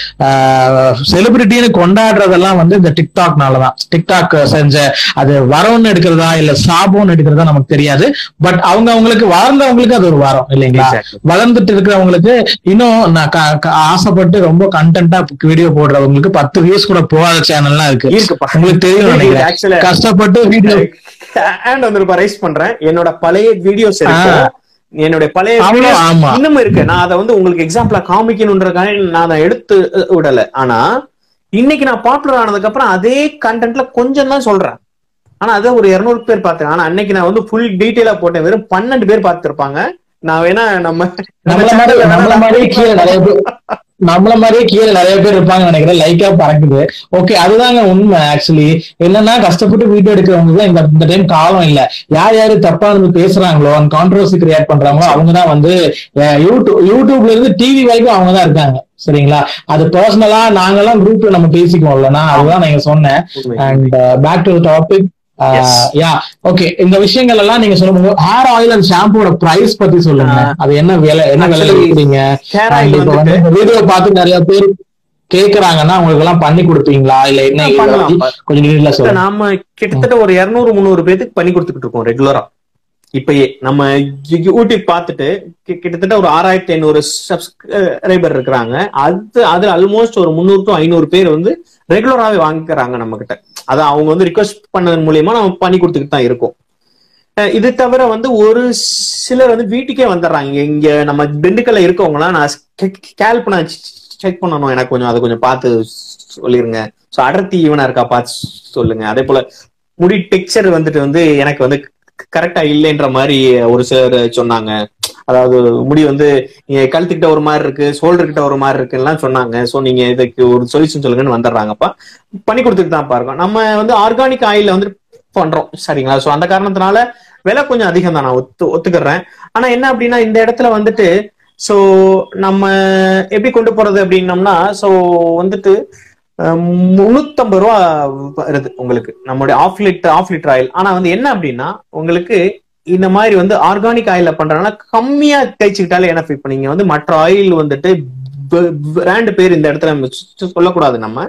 A: செலிபிரிட்டின்னு கொண்டாடுறதெல்லாம் வந்து இந்த டிக்டாக்னாலதான் டிக்டாக் செஞ்ச அது வரவுன்னு எடுக்கிறதா இல்ல சாபம்னு எடுக்கிறதா நமக்கு தெரியாது பட் அவங்க அவங்களுக்கு வாழ்ந்தவங்களுக்கு அது ஒரு வாரம் இல்லைங்களா வளர்ந்துட்டு இருக்கிறவங்களுக்கு இன்னும் நான் க- க- ஆசைப்பட்டு ரொம்ப கண்டென்ட்டா வீடியோ போடுறவங்களுக்கு பத்து வியூஸ் கூட போகாத சேனல்லாம் இருக்கு
B: இருக்குப்பா
A: உங்களுக்கு தெரியும் நினைக்கிறேன்
B: ஆக்சுவலா
A: கஷ்டப்பட்டு வீடியோ
B: ஹேண்ட் வந்து ரைஸ் பண்றேன் என்னோட பழைய வீடியோஸ் இருக்கு என்னோட பழைய
A: அவ்வளவு
B: videos
A: ஆமா
B: இன்னும் இருக்கு நான் அதை வந்து உங்களுக்கு எக்ஸாம்பிளா காமிக்கணுன்றதுக்காக நான் அதை எடுத்து அஹ், விடல ஆனா இன்னைக்கு நான் பாப்புலர் ஆனதுக்கு அப்புறம் அதே கண்டென்ட்ல கொஞ்சம் தான் சொல்றேன் ஆனா அதை ஒரு இருநூறு பேர் பார்த்தேன் ஆனா அன்னைக்கு நான் வந்து ஃபுல் டீட்டெயிலா போட்டேன் வெறும் பன்னெண்டு பேர் பார்த்திருப்பாங்க நான் வேணா நம்ம நம்ம
A: நம்மள மாதிரி
B: channel ல
A: நம்மள
B: வேணா
A: மாதிரியே கீழே நிறைய பேர் நம்மள மாதிரியே கீழே நிறைய பேர் இருப்பாங்க நினைக்கிறேன் லைக்கா பறக்குது ஓகே அதுதாங்க உண்மை ஆக்சுவலி என்னன்னா கஷ்டப்பட்டு வீடியோ எடுக்கிறவங்க இந்த இந்த டைம் காலம் இல்ல யார் யாரு தப்பா இருந்து பேசுறாங்களோ அந்த கான்ட்ரவர்சி கிரியேட் பண்றாங்களோ அவங்க தான் வந்து அஹ், யூடியூப் யூடியூப்ல இருந்து டிவி வரைக்கும் அவங்க தான் இருக்காங்க சரிங்களா அது பர்சனலா நாங்கெல்லாம் குரூப்ல நம்ம பேசிக்குவோம்லன்னா அதுதான் நீங்க சொன்னேன் and back to topic
B: Yes.
A: Yeah okay இந்த விஷயங்கள் எல்லாம் நீங்க சொல்லும்போது ஹேர் ஆயில் அண்ட் ஷாம்புவோட பிரைஸ் பத்தி சொல்லுங்க
B: ஆ.
A: அது என்ன விலை என்ன விலை
B: Actually,
A: விற்கிறீங்க
B: hair
A: And
B: oil
A: இப்ப
B: வந்துட்டு
A: வந்து இந்த வீடியோ பார்த்து நிறைய பேர் கேக்குறாங்கன்னா உங்களுக்கு எல்லாம் பண்ணி கொடுப்பீங்களா இல்ல என்ன
B: ஆ,
A: இதை
B: பண்ணலாம்.
A: பத்தி கொஞ்சம் டீட்டெயிலா
B: இப்ப
A: சொல்லுங்க
B: நாம கிட்டத்தட்ட ஒரு இருநூறு முந்நூறு பேத்துக்கு பண்ணி கொடுத்துக்கிட்டு இருக்கோம் ரெகுலரா இப்பயே நம்ம யூ- யூடியூப் பார்த்துட்டு கி- கிட்டத்தட்ட ஒரு ஆறாயிரத்தி ஐநூறு சப்ஸ்கிரைபர் இருக்கிறாங்க அது அது ஆல்மோஸ்ட் ஒரு முந்நூறு டு ஐநூறு பேர் வந்து ரெகுலராகவே வாங்கிக்கிறாங்க நம்ம கிட்ட அதான் அவங்க வந்து ரிக்வஸ்ட் பண்ணதன் மூலியமா நம்ம பண்ணி கொடுத்துக்கிட்டு தான் இருக்கோம் அஹ் இது தவிர வந்து ஒரு சிலர் வந்து வீட்டுக்கே வந்துடுறாங்க இங்க நம்ம திண்டுக்கல்ல இருக்கவங்களாம் நான் கேல்ப் நான் செக் பண்ணணும் எனக்கு கொஞ்சம் அதை கொஞ்சம் பார்த்து சொல்லிருங்க ஸோ அடர்த்தி ஈவனா இருக்கா பார்த்து சொல்லுங்க அதே போல முடி டெக்ஸ்சர் வந்துட்டு வந்து எனக்கு வந்து கரெக்டா இல்லைன்ற மாதிரி ஒரு சிலர் சொன்னாங்க அதாவது முடி வந்து நீங்க கழுத்துக்கிட்ட ஒரு மாதிரி இருக்கு ஷோல்டர் கிட்ட ஒரு மாதிரி இருக்குலாம் சொன்னாங்க சோ நீங்க இதுக்கு ஒரு சொல்யூஷன் சொல்லுங்கன்னு வந்துடுறாங்கப்பா பண்ணி கொடுத்துட்டு தான் பாருங்க நம்ம வந்து ஆர்கானிக் ஆயில வந்து பண்றோம் சரிங்களா சோ அந்த காரணத்தினால விலை கொஞ்சம் அதிகம் தான் நான் ஒத்து ஒத்துக்கிறேன் ஆனா என்ன அப்படின்னா இந்த இடத்துல வந்துட்டு சோ நம்ம எப்படி கொண்டு போறது அப்படின்னம்னா சோ வந்துட்டு முன்னூத்தம்பது ரூபா வருது உங்களுக்கு நம்மளுடைய half litre half litre oil ஆனா வந்து என்ன அப்படின்னா உங்களுக்கு இந்த மாதிரி வந்து ஆர்கானிக் ஆயில பண்றதுனால கம்மியா தேய்ச்சிக்கிட்டாலே என்ன இப்ப நீங்க வந்து மற்ற ஆயில் வந்துட்டு பிராண்ட் பேர் இந்த இடத்துல நம்ம சொ- சொல்லக்கூடாது நம்ம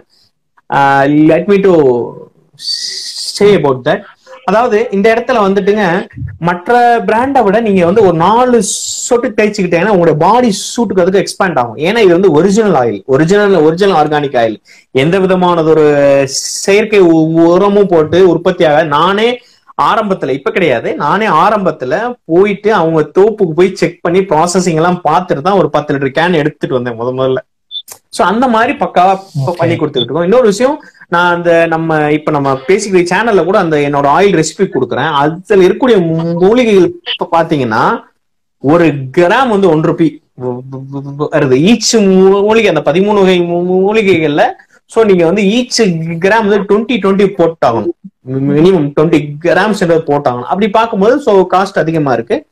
B: let me to say about that அதாவது இந்த இடத்துல வந்துட்டுங்க மற்ற பிராண்டை விட நீங்க வந்து ஒரு நாலு சொட்டு தேய்ச்சிக்கிட்டீங்கன்னா உங்களுடைய பாடி சூட்டுக்கு அதுக்கு எக்ஸ்பேண்ட் ஆகும் ஏன்னா இது வந்து original oil original original organic oil எந்த விதமானது ஒரு செயற்கை உ- உரமும் போட்டு உற்பத்தியாக நானே ஆரம்பத்துல இப்ப கிடையாது நானே ஆரம்பத்துல போயிட்டு அவங்க தோப்புக்கு போய் செக் பண்ணி ப்ராசஸிங் எல்லாம் பார்த்துட்டு தான் ஒரு பத்து லிட்டர் கேன் எடுத்துட்டு வந்தேன் முத முதல்ல சோ அந்த மாதிரி பக்காவா ப-
A: Okay.
B: பண்ணி கொடுத்துட்டு இருக்கோம் இன்னொரு விஷயம் நான் அந்த நம்ம இப்ப நம்ம பேசிக்கிற சேனல்ல கூட அந்த என்னோட ஆயில் ரெசிபி கொடுக்குறேன் அதுல இருக்கக்கூடிய மூ- மூலிகைகள் இப்ப பாத்தீங்கன்னா ஒரு கிராம் வந்து ஒன்று ரூபி வருது ஈச் மூலிகை அந்த பதிமூணு வகை மூ- மூலிகைகள்ல சோ நீங்க வந்து ஈச் கிராம் வந்து டுவெண்ட்டி டுவெண்ட்டி போட்டாகணும் மினிமம் டுவெண்ட்டி கிராம்ஸ் போட்டாகணும் அப்படி பார்க்கும்போது சோ காஸ்ட் அதிகமா இருக்கு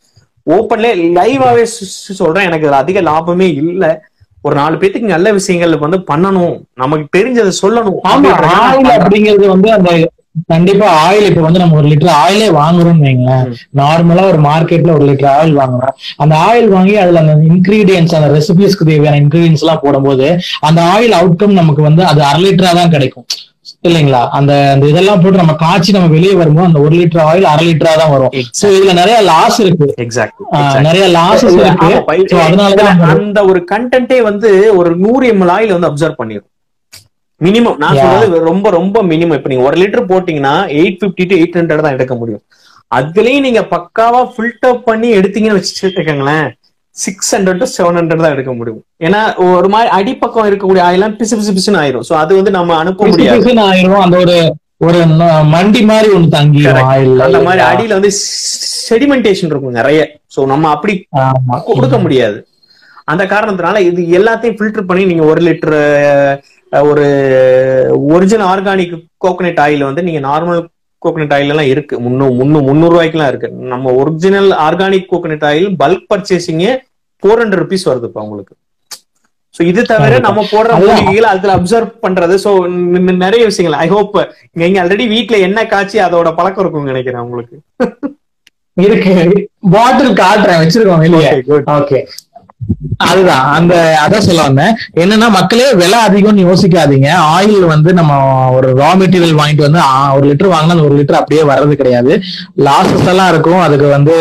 B: ஓப்பன்ல லைவாவே சொல்றேன் எனக்கு இதுல அதிக லாபமே இல்ல ஒரு நாலு பேத்துக்கு நல்ல விஷயங்கள் வந்து பண்ணணும் நமக்கு தெரிஞ்சதை சொல்லணும்
A: ஆமா
B: அப்படின்றத நான்
A: ஆயில்
B: பண்றேன்.
A: அப்படிங்கிறது வந்து அந்த கண்டிப்பா ஆயில் இப்ப வந்து நம்ம ஒரு லிட்டர் ஆயிலே வாங்குறோம்னு வைங்களேன்
B: ம்.
A: நார்மலா ஒரு மார்க்கெட்ல ஒரு லிட்டர் ஆயில் வாங்குறோம் அந்த ஆயில் வாங்கி அதுல அந்த இன்கிரீடியன்ஸ் அந்த ரெசிபிஸ்க்கு தேவையான இன்கிரீடியன்ஸ் எல்லாம் போடும்போது அந்த ஆயில் அவுட்கம் நமக்கு வந்து அது அரை லிட்டரா தான் கிடைக்கும் இல்லைங்களா அந்த அந்த இதெல்லாம் போட்டு நம்ம காய்ச்சி நம்ம வெளியே வரும்போது அந்த ஒரு லிட்டர் ஆயில் அரை லிட்டரா தான் வரும் சோ இதுல நிறைய லாஸ் இருக்கு
B: Exactly,
A: ஆஹ்
B: exactly.
A: நிறைய லாசஸ் இருக்கு
B: ஆமா, பை-
A: So, அதனாலதான்
B: இதுல
A: நம்ம-
B: அந்த ஒரு கண்டென்ட்டே வந்து ஒரு நூறு எம்எல் ஆயில் வந்து அப்சர்வ் பண்ணிரும் மினிமம் நான்
A: Yeah.
B: சொல்றது ரொம்ப ரொம்ப மினிமம் இப்ப நீங்க ஒரு லிட்டர் போட்டீங்கன்னா eight fifty to eight hundred தான் எடுக்க முடியும் அதுலயும் நீங்க பக்காவா ஃபில்டர் பண்ணி எடுத்தீங்கன்னு வச்சுக்கோங்களேன் six hundred to seven hundred தான் எடுக்க முடியும் ஏன்னா ஒரு மாதிரி அடிப்பக்கம் இருக்கக்கூடிய ஆயிலாம் பிசு பிசு பிசுன்னு ஆயிரும் சோ அது வந்து நம்ம அனுப்ப
A: பிசு
B: முடியாது
A: பிசுன்னு ஆயிரும் அந்த ஒரு ஒரு ந- மண்டி மாதிரி ஒண்ணு தங்கிடும்
B: Correct.
A: ஆயில்
B: அந்த மாதிரி அடியில வந்து செடிமெண்டேஷன் இருக்கும் நிறைய சோ நம்ம அப்படி
A: ஆமா
B: கொடுக்க முடியாது அந்த காரணத்தினால இது எல்லாத்தையும் ஃபில்டர் பண்ணி நீங்க ஒரு லிட்டர் ஒரு ஒரிஜினல் ஆர்கானிக் கோகனட் ஆயில் வந்து நீங்க நார்மல் கோகனட் ஆயில் எல்லாம் இருக்கு முன்னூறு முன்னூறு முந்நூறு ரூபாய்க்குலாம் இருக்கு நம்ம original organic coconut oil bulk பர்ச்சேசிங்கே ஃபோர் ஹண்ட்ரட் ருபீஸ் வருது இப்ப உங்களுக்கு சோ இது தவிர
A: கண்டிப்பா.
B: நம்ம போடுற
A: அதான்.
B: மூலிகைகள் அதுல அப்சர்வ் பண்றது சோ நிறைய விஷயங்கள் ஐ ஹோப் நீங்க ஆல்ரெடி வீட்ல என்ன காய்ச்சி அதோட பழக்கம் இருக்கும்னு நினைக்கிறேன் உங்களுக்கு
A: இருக்கு பாட்டில் காட்டுறேன் வச்சிருக்கோம் வெளியே
B: Okay, good.
A: ஓகே அதுதான் அந்த அதான் சொல்ல வந்தேன் என்னன்னா மக்களே விலை அதிகம்னு யோசிக்காதீங்க ஆயில் வந்து நம்ம ஒரு ரா மெட்டீரியல் வாங்கிட்டு வந்து ஆ, ஒரு லிட்டர் வாங்கினா அந்த ஒரு லிட்டர் அப்படியே வர்றது கிடையாது லாசஸ் எல்லாம் இருக்கும் அதுக்கு வந்து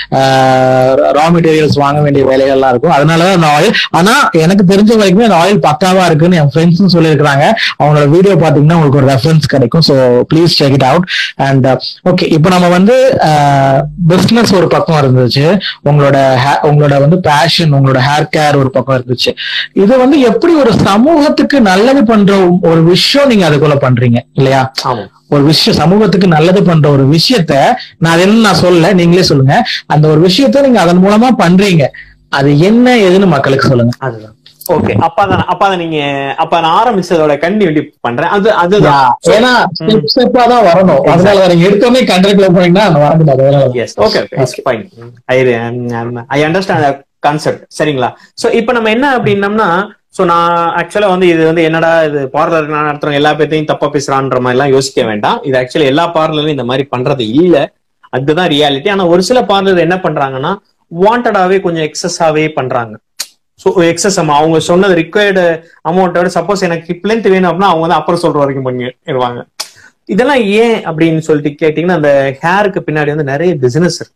A: ரா மெட்டீரியல்ஸ் வாங்க வேண்டிய வேலைகள்லாம் இருக்கும் அதனாலதான் அந்த ஆயில் ஆனா எனக்கு தெரிஞ்ச வரைக்கும் அந்த ஆயில் பக்காவா இருக்குன்னு என் ஃப்ரெண்ட்ஸும் சொல்லியிருக்காங்க அவங்களோட வீடியோ பாத்தீங்கன்னா உங்களுக்கு ஒரு ரெஃபரன்ஸ் கிடைக்கும் so please check it out and okay இப்போ நம்ம வந்து பிசினஸ் ஒரு பக்கம் இருந்துச்சு உங்களோட ha- உங்களோட வந்து பேஷன் உங்களோட ஹேர் கேர் ஒரு பக்கம் இருந்துச்சு இது வந்து எப்படி ஒரு சமூகத்துக்கு நல்லது பண்ற ஒரு விஷயம் நீங்க அதுக்குள்ள பண்றீங்க இல்லையா
B: ஆமா
A: ஒரு விஷயம் சமூகத்துக்கு நல்லது பண்ற ஒரு விஷயத்த நான் அது என்ன நான் சொல்லல நீங்களே சொல்லுங்க அந்த ஒரு விஷயத்த நீங்க அதன் மூலமா பண்றீங்க அது என்ன ஏதுன்னு மக்களுக்கு சொல்லுங்க
B: அதுதான் ஓகே அப்பதான் அப்பதான் நீங்க அப்ப நான் ஆரம்பிச்சதோட கண்டினியூட்டி பண்றேன் அது அதுதான்
A: ஏன்னா ஸ்டெப் ஸ்டெப்பா தான் வரணும் அதனால நீங்க எடுத்தோடனே கண்டக்ட்ல போனீங்கன்னா அந்த வரக்கூடாது அதனால
B: yes okay okay fine I I understand concept சரிங்களா சோ இப்போ நம்ம என்ன அப்படின்னம்னா சோ நான் ஆக்சுவலா வந்து இது வந்து என்னடா இது பார்லர் நடத்துறோம் எல்லா பேர்த்தையும் தப்பா பேசுறான்ற மாதிரி எல்லாம் யோசிக்க வேண்டாம் இது ஆக்சுவலி எல்லா பார்லர்லயும் இந்த மாதிரி பண்றது இல்ல அதுதான் ரியாலிட்டி ஆனா ஒரு சில பார்லர் என்ன பண்றாங்கன்னா வாண்டடாவே கொஞ்சம் எக்ஸஸாவே பண்றாங்க ஸோ எக்ஸஸ் அவங்க சொன்னது ரிக்வயர்டு அமௌண்ட்டோட சப்போஸ் எனக்கு ஹிப் லென்த் வேணும் அப்படின்னா அவங்க வந்து அப்புறம் சொல்ற வரைக்கும் பண்ணிடுவாங்க இதெல்லாம் ஏன் அப்படின்னு சொல்லிட்டு கேட்டீங்கன்னா அந்த ஹேருக்கு பின்னாடி வந்து நிறைய பிசினஸ் இருக்கு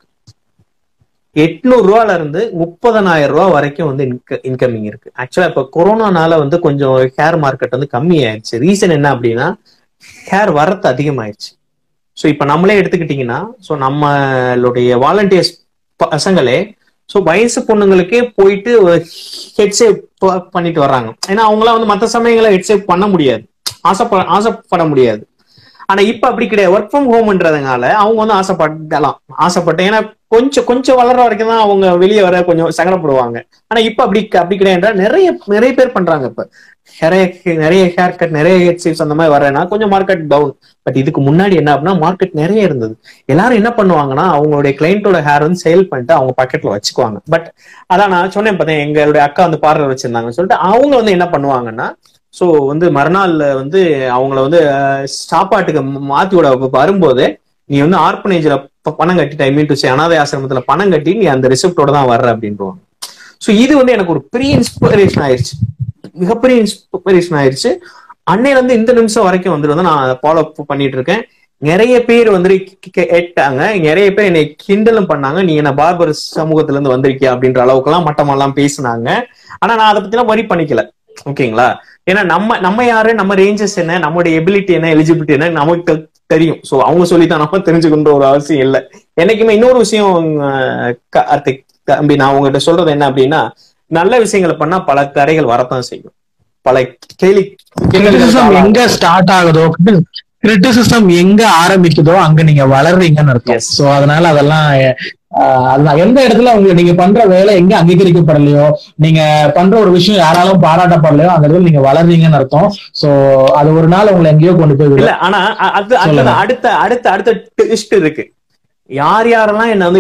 B: எட்நூறு ரூபால இருந்து முப்பதனாயிரம் ரூபாய் வரைக்கும் வந்து இன்கமிங் இருக்கு ஆக்சுவலா இப்ப கொரோனானால வந்து கொஞ்சம் ஹேர் மார்க்கெட் வந்து கம்மி ஆயிடுச்சு ரீசன் என்ன அப்படின்னா ஹேர் வரத்து அதிகமாயிருச்சு ஸோ இப்ப நம்மளே எடுத்துக்கிட்டீங்கன்னா ஸோ நம்மளுடைய வாலண்டியர்ஸ் பசங்களே ஸோ வயசு பொண்ணுங்களுக்கே போயிட்டு ஹெட் சேவ் பண்ணிட்டு வர்றாங்க ஏன்னா அவங்களாம் வந்து மற்ற சமயங்களை ஹெட் சேவ் பண்ண முடியாது ஆசைப்பட ஆசைப்பட முடியாது ஆனா இப்ப அப்படி கிடையாது ஒர்க் ஃப்ரம் ஹோம்ன்றதுனால அவங்க வந்து ஆசைப்படலாம் ஆசைப்பட்டேன் ஏன்னா கொஞ்சம் கொஞ்சம் வளர்ற வரைக்கும் தான் அவங்க வெளியே வர கொஞ்சம் சங்கடப்படுவாங்க ஆனா இப்ப அப்படி அப்படி கிடையாது நிறைய நிறைய பேர் பண்றாங்க இப்ப நிறைய நிறைய ஹேர் கட் நிறைய ஹெட் சேவ்ஸ் அந்த மாதிரி வரேன்னா கொஞ்சம் மார்க்கெட் டவுன் பட் இதுக்கு முன்னாடி என்ன அப்படின்னா மார்க்கெட் நிறைய இருந்தது எல்லாரும் என்ன பண்ணுவாங்கன்னா அவங்களுடைய கிளைண்டோட ஹேர் வந்து சேல் பண்ணிட்டு அவங்க பாக்கெட்ல வச்சுக்குவாங்க பட் அதான் நான் சொன்னேன் பார்த்தேன் எங்களுடைய அக்கா வந்து பார்லர் வச்சிருந்தாங்கன்னு சொல்லிட்டு அவங்க வந்து என்ன பண்ணுவாங்கன்னா ஸோ வந்து மறுநாள்ல வந்து அவங்கள வந்து சாப்பாட்டுக்கு மாத்தி விட வரும்போது நீ வந்து ஆர்பனேஜ்ல பணம் கட்டிட்டு ஐ மீன் டு சே அனாதை ஆசிரமத்துல பணம் கட்டி நீ அந்த ரிசிப்டோட தான் வர்ற அப்படின்றாங்க ஸோ இது வந்து எனக்கு ஒரு பெரிய இன்ஸ்பிரேஷன் ஆயிருச்சு மிகப்பெரிய இன்ஸ்பிரேஷன் ஆயிருச்சு அன்னையில இருந்து இந்த நிமிஷம் வரைக்கும் வந்து வந்து நான் ஃபாலோ பண்ணிட்டு இருக்கேன் நிறைய பேர் வந்து கேட்டாங்க நிறைய பேர் என்னை கிண்டலும் பண்ணாங்க நீ என்ன பார்பர் சமூகத்துல இருந்து வந்திருக்கியா அப்படின்ற அளவுக்கு எல்லாம் மட்டமெல்லாம் பேசினாங்க ஆனா நான் அதை பத்தி எல்லாம் வரி பண்ணிக்கல ஓகேங்களா ஏன்னா நம்ம நம்ம யாரு நம்ம ரேஞ்சஸ் என்ன நம்மளுடைய எபிலிட்டி என்ன எலிஜிபிலிட்டி என்ன நமக்கு தெரியும் சோ அவங்க சொல்லித்தான் நம்ம தெரிஞ்சுக்கணுன்ற ஒரு அவசியம் இல்லை என்னைக்குமே இன்னொரு விஷயம் கார்த்திக் தம்பி நான் உங்ககிட்ட சொல்றது என்ன அப்படின்னா நல்ல விஷயங்களை பண்ணா பல தடைகள் வரத்தான் செய்யும் பல கேலி
A: கிரிட்டிசிசம் எங்க ஸ்டார்ட் ஆகுதோ கிரிட்டிசிசம் எங்க ஆரம்பிக்குதோ அங்க நீங்க வளர்றீங்கன்னு அர்த்தம்
B: Yes.
A: சோ அதனால அதெல்லாம் ஆஹ், அதுதான் எந்த இடத்துல உங்க நீங்க பண்ற வேலை எங்க அங்கீகரிக்கப்படலையோ நீங்க பண்ற ஒரு விஷயம் யாராலும் பாராட்டப்படலையோ அந்த இடத்துல நீங்க வளர்றீங்கன்னு அர்த்தம் சோ அது ஒரு நாள் உங்களை எங்கேயோ கொண்டு போய் விடும்
B: இல்ல ஆனா அ- அது
A: சொல்லுங்க.
B: அடுத்த அடுத்த அடுத்த அடுத்த ட்விஸ்ட் இருக்கு யார் யாரெல்லாம் என்ன வந்து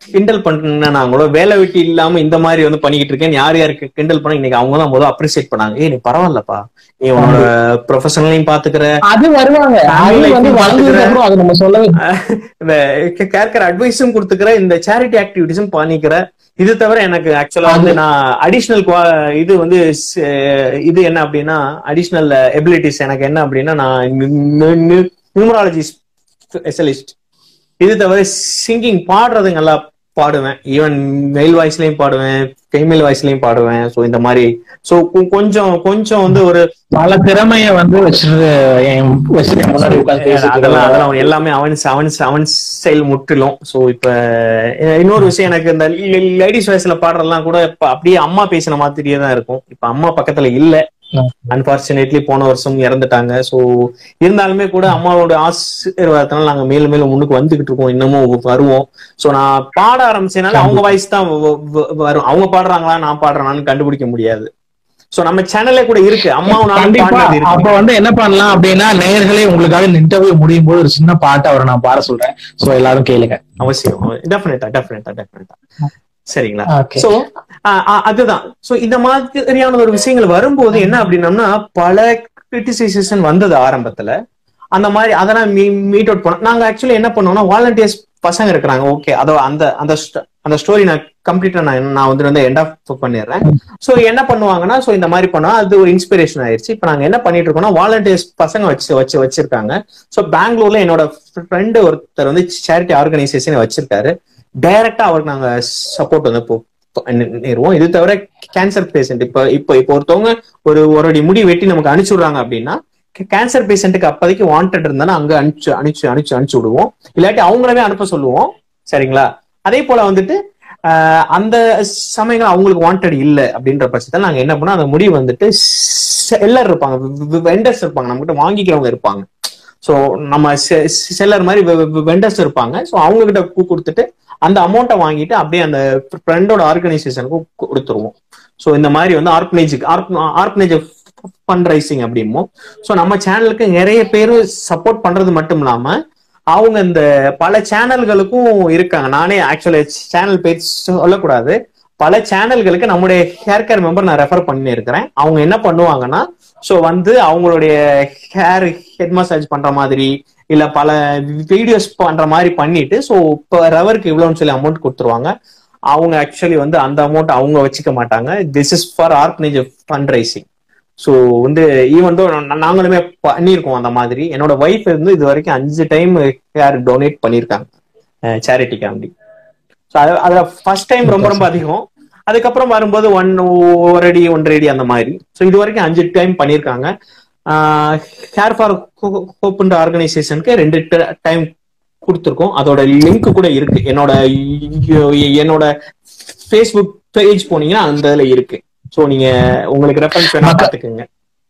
B: கிண்டல் பண்ணாங்களோ வேலை வெட்டி இல்லாம இந்த மாதிரி வந்து பண்ணிக்கிட்டு இருக்கேன் யார் யாருக்கு கிண்டல் பண்ண இன்னைக்கு அவங்க தான் முதல்ல அப்ரிசியேட் பண்ணாங்க ஏய் நீ பரவாயில்லப்பா நீ உன்னோட ப்ரொஃபஷனலையும் பாத்துக்கிற
A: அது வருவாங்க
B: Family
A: அது வந்து
B: life
A: வளர்ந்ததுக்கு அப்புறம் அதை நம்ம சொல்லவே
B: இந்த கேட்கிற அட்வைஸும் கொடுத்துக்கிற இந்த சேரிட்டி ஆக்டிவிட்டிஸும் பண்ணிக்கிற இது தவிர எனக்கு ஆக்சுவலா வந்து நான் அடிஷனல் இது வந்து ஸ்- இது என்ன அப்படின்னா அடிஷனல் எபிலிட்டிஸ் எனக்கு என்ன அப்படின்னா நான் நியூமராலஜி ஸ்பெஷலிஸ்ட் இது தவிர சிங்கிங் பாடுறது நல்லா பாடுவேன் ஈவன் மெயில் வாய்ஸ்லயும் பாடுவேன் ஃபெய்மேல் வாய்ஸ்லயும் பாடுவேன் ஸோ இந்த மாதிரி ஸோ கொஞ்சம் கொஞ்சம் வந்து ஒரு
A: பல திறமைய வந்து வச்சிருந்து என் வச்சிருக்க முன்னாடி உட்கார்ந்து பேசிட்டு
B: அதெல்லாம் அதெல்லாம் எல்லாமே அவன் அவன் அவன் செயல் முற்றிலும் சோ இப்ப அஹ் இன்னொரு விஷயம் எனக்கு இந்த லேடிஸ் வாய்ஸ்ல பாடுறதெல்லாம் கூட இப்ப அப்படியே அம்மா பேசின மாதிரியே தான் இருக்கும் இப்ப அம்மா பக்கத்துல இல்ல
A: ம்.
B: அன்பார்ச்சுனேட்லி போன வருஷம் இறந்துட்டாங்க சோ இருந்தாலுமே கூட அம்மாவோட ஆசீர்வாதத்தினால நாங்க மேலும் மேலும் முன்னுக்கு வந்துகிட்டு இருக்கோம் இன்னமும் வருவோம் சோ நான் பாட ஆரம்பிச்சதுனால அவங்க வாய்ஸ் தான் வ- வ- வரும் அவங்க பாடுறாங்களா நான் பாடுறேனான்னு கண்டுபிடிக்க முடியாது சோ நம்ம சேனல்ல கூட இருக்கு அம்மாவும் நானும்
A: கண்டிப்பா
B: பாடினது இருக்கு
A: அப்ப வந்து என்ன பண்ணலாம் அப்படின்னா நேயர்களே உங்களுக்காக இன்டர்வியூ முடியும் போது ஒரு சின்ன பாட்டு அவரை நான் பாட சொல்றேன் சோ எல்லாரும் கேளுங்க
B: அவசியம் டெஃபினட்டா டெஃபினட்டா டெஃபினட்டா சரிங்களா
A: ஓகே
B: சோ அதுதான் சோ இந்த மாதிரியான ஒரு விஷயங்கள் வரும்போது என்ன அப்படின்னம்னா பல கிரிட்டிசைசேஷன் வந்தது ஆரம்பத்துல அந்த மாதிரி அதெல்லாம் மீட் அவுட் பண்ணோம் நாங்க ஆக்சுவலி என்ன பண்ணோம்னா வாலண்டியர்ஸ் பசங்க இருக்கிறாங்க ஓகே அதோ அந்த அந்த st- அந்த ஸ்டோரி நான் கம்ப்ளீட்டா நான் நான் வந்து வந்து எண்ட் ஆஃப் பண்ணிடுறேன் சோ என்ன பண்ணுவாங்கன்னா சோ இந்த மாதிரி பண்ணா அது ஒரு இன்ஸ்பிரேஷன் ஆயிருச்சு இப்போ நாங்க என்ன பண்ணிட்டு இருக்கோம்னா வாலண்டியர்ஸ் பசங்க வச்சு வச்சு வச்சிருக்காங்க சோ பெங்களூர்ல என்னோட ஃப்ரெண்டு ஒருத்தர் வந்து சேரிட்டி ஆர்கனைசேஷன் வச்சிருக்காரு டைரக்டா அவருக்கு நாங்க சப்போர்ட் வந்து இப்போ பண்ணிடுவோம் இது தவிர கேன்சர் பேஷண்ட் இப்ப இப்ப இப்போ ஒருத்தவங்க ஒரு ஒரு அடி முடி வெட்டி நமக்கு அனுப்பிச்சு விடுறாங்க அப்படின்னா கேன்சர் பேஷண்ட்டுக்கு அப்போதைக்கு வாண்டட் இருந்தாலும் அங்க அனுப்பிச்சு அனுப்பிச்சு அனுப்பிச்சு அனுப்பிச்சு விடுவோம் இல்லாட்டி அவங்களவே அனுப்ப சொல்லுவோம் சரிங்களா அதே போல வந்துட்டு ஆஹ் அந்த சமயங்கள் அவங்களுக்கு வாண்டட் இல்ல அப்படின்ற பட்சத்தில் நாங்க என்ன பண்ணோம் அந்த முடி வந்துட்டு செல்லர் இருப்பாங்க வெண்டர்ஸ் இருப்பாங்க நம்ம கிட்ட வாங்கிக்கிறவங்க இருப்பாங்க ஸோ நம்ம செல்லர் மாதிரி வெண்டர்ஸ் இருப்பாங்க ஸோ அவங்க கிட்ட கு- கொடுத்துட்டு அந்த அமௌண்ட்டை வாங்கிட்டு அப்படியே அந்த ஃப்ரெண்டோட ஆர்கனைசேஷனுக்கு கொடுத்துருவோம் ஸோ இந்த மாதிரி வந்து ஆர்கனைஜுக்கு ஆர்கனைஜ் ஃபண்ட் ரைசிங் அப்படிமோ ஸோ நம்ம சேனலுக்கு நிறைய பேர் சப்போர்ட் பண்றது மட்டும் இல்லாம அவங்க இந்த பல சேனல்களுக்கும் இருக்காங்க நானே ஆக்சுவலி சேனல் பேர் சொல்லக்கூடாது பல சேனல்களுக்கு நம்முடைய ஹேர் கேர் மெம்பர் நான் ரெஃபர் பண்ணியிருக்கிறேன் அவங்க என்ன பண்ணுவாங்கன்னா ஸோ வந்து அவங்களுடைய ஹேர் ஹெட் மசாஜ் பண்ற மாதிரி இல்ல பல வீடியோஸ் பண்ற மாதிரி பண்ணிட்டு ஸோ இப்போ ரவருக்கு இவ்வளோன்னு சொல்லி அமௌண்ட் கொடுத்துருவாங்க அவங்க ஆக்சுவலி வந்து அந்த அமௌண்ட் அவங்க வச்சுக்க மாட்டாங்க this is for organise fundraising so வந்து ஈவன் தோ நாங்களுமே பண்ணியிருக்கோம் அந்த மாதிரி என்னோட ஒய்ஃப் வந்து இது வரைக்கும் அஞ்சு டைம் ஹேர் டொனேட் பண்ணியிருக்காங்க சேரிட்டிக்காண்டி ஸோ அது அதில் ஃபர்ஸ்ட் டைம் ரொம்ப ரொம்ப அதிகம் அதுக்கப்புறம் வரும்போது ஒன் ஒரு அடி ஒன்றரை அடி அந்த மாதிரி ஸோ இது வரைக்கும் அஞ்சு டைம் பண்ணியிருக்காங்க ஹேர் ஃபார் ஹோப்ன்ற ஆர்கனைசேஷனுக்கு ரெண்டு டைம் கொடுத்துருக்கோம் அதோட லிங்க் கூட இருக்கு என்னோட என்னோட ஃபேஸ்புக் பேஜ் போனீங்கன்னா அந்த இதுல இருக்கு ஸோ நீங்க உங்களுக்கு ரெஃபரன்ஸ் வேணா
A: மக்கா-
B: பார்த்துக்குங்க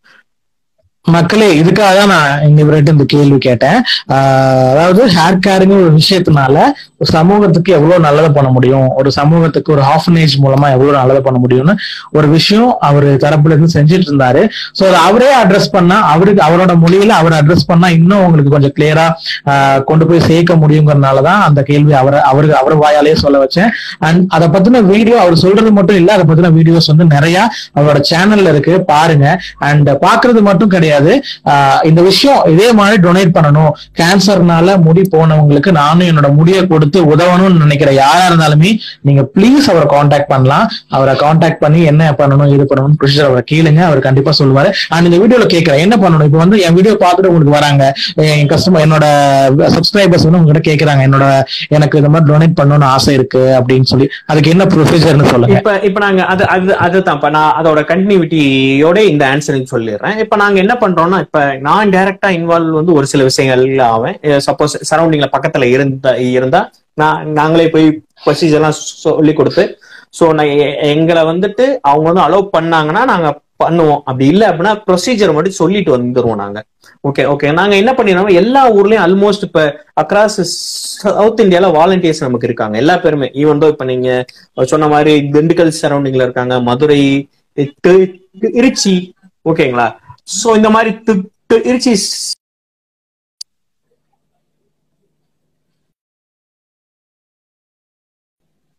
A: மக்களே இதுக்காக தான் நான் இங்க இவர்கிட்ட இந்த கேள்வி கேட்டேன் ஆஹ் அதாவது ஹேர் கேருங்கிற ஒரு விஷயத்தினால ஒரு சமூகத்துக்கு எவ்வளவு நல்லது பண்ண முடியும் ஒரு சமூகத்துக்கு ஒரு ஹாஃபனேஜ் மூலமா எவ்வளவு நல்லது பண்ண முடியும்னு ஒரு விஷயம் அவர் தரப்புல இருந்து செஞ்சுட்டு இருந்தாரு சோ அதை அவரே அட்ரஸ் பண்ணா அவருக்கு அவரோட மொழியில அவர் அட்ரஸ் பண்ணா இன்னும் உங்களுக்கு கொஞ்சம் கிளியரா கொண்டு போய் சேர்க்க முடியுங்கிறதுனாலதான் அந்த கேள்வி அவரை அவருக்கு அவர் வாயாலேயே சொல்ல வச்சேன் அண்ட் அதை பத்தின வீடியோ அவர் சொல்றது மட்டும் இல்ல அதை பத்தின வீடியோஸ் வந்து நிறைய அவரோட சேனல்ல இருக்கு பாருங்க அண்ட் பாக்குறது மட்டும் கிடையாது ஆஹ் இந்த விஷயம் இதே மாதிரி டொனேட் பண்ணணும் கேன்சர்னால முடி போனவங்களுக்கு நானும் என்னோட முடியை கொடுத்து உதவணும்னு நினைக்கிற யாரா இருந்தாலுமே நீங்க ப்ளீஸ் அவரை காண்டாக்ட் பண்ணலாம் அவரை காண்டாக்ட் பண்ணி என்ன பண்ணணும் இது பண்ணணும் ப்ரொசீஜர் அவரை கேளுங்க அவர் கண்டிப்பா சொல்லுவாரு அண்ட் இந்த வீடியோல கேட்கிறேன் என்ன பண்ணணும் இப்போ வந்து என் வீடியோ பார்த்துட்டு உங்களுக்கு வராங்க என் கஸ்டமர் என்னோட சப்ஸ்கிரைபர்ஸ் வந்து உங்ககிட்ட கேக்குறாங்க என்னோட எனக்கு இந்த மாதிரி டொனேட் பண்ணணும்னு ஆசை இருக்கு அப்படின்னு சொல்லி அதுக்கு என்ன ப்ரொசீஜர்னு சொல்லுங்க
B: இப்ப இப்ப நாங்க அது அது அதுதான் இப்ப நான் அதோட கண்டினியூட்டியோட இந்த ஆன்சரிங் சொல்லிடுறேன் இப்ப நாங்க என்ன பண்றோம்னா இப்ப நான் டைரக்டா இன்வால்வ் வந்து ஒரு சில விஷயங்கள்ல ஆவேன் சப்போஸ் சரௌண்டிங்ல பக்கத்துல இருந்தா இருந்தா நான் நாங்களே போய் ப்ரொசீஜர் எல்லாம் சொல்லி கொடுத்து சோ நான் எ- எங்களை வந்துட்டு அவங்க வந்து அலோவ் பண்ணாங்கன்னா நாங்க பண்ணுவோம் அப்படி இல்ல அப்படின்னா ப்ரொசீஜர் மட்டும் சொல்லிட்டு வந்துருவோம் நாங்க ஓகே ஓகே நாங்க என்ன பண்ணிடுறோம் எல்லா ஊர்லயும் ஆல்மோஸ்ட் இப்ப அக்ராஸ் சவுத் இந்தியால வாலண்டியர்ஸ் நமக்கு இருக்காங்க எல்லா பேருமே ஈவன் தோ இப்ப நீங்க சொன்ன மாதிரி திண்டுக்கல் சரௌண்டிங்ல இருக்காங்க மதுரை தி- திருச்சி ஓகேங்களா சோ இந்த மாதிரி தி- திருச்சி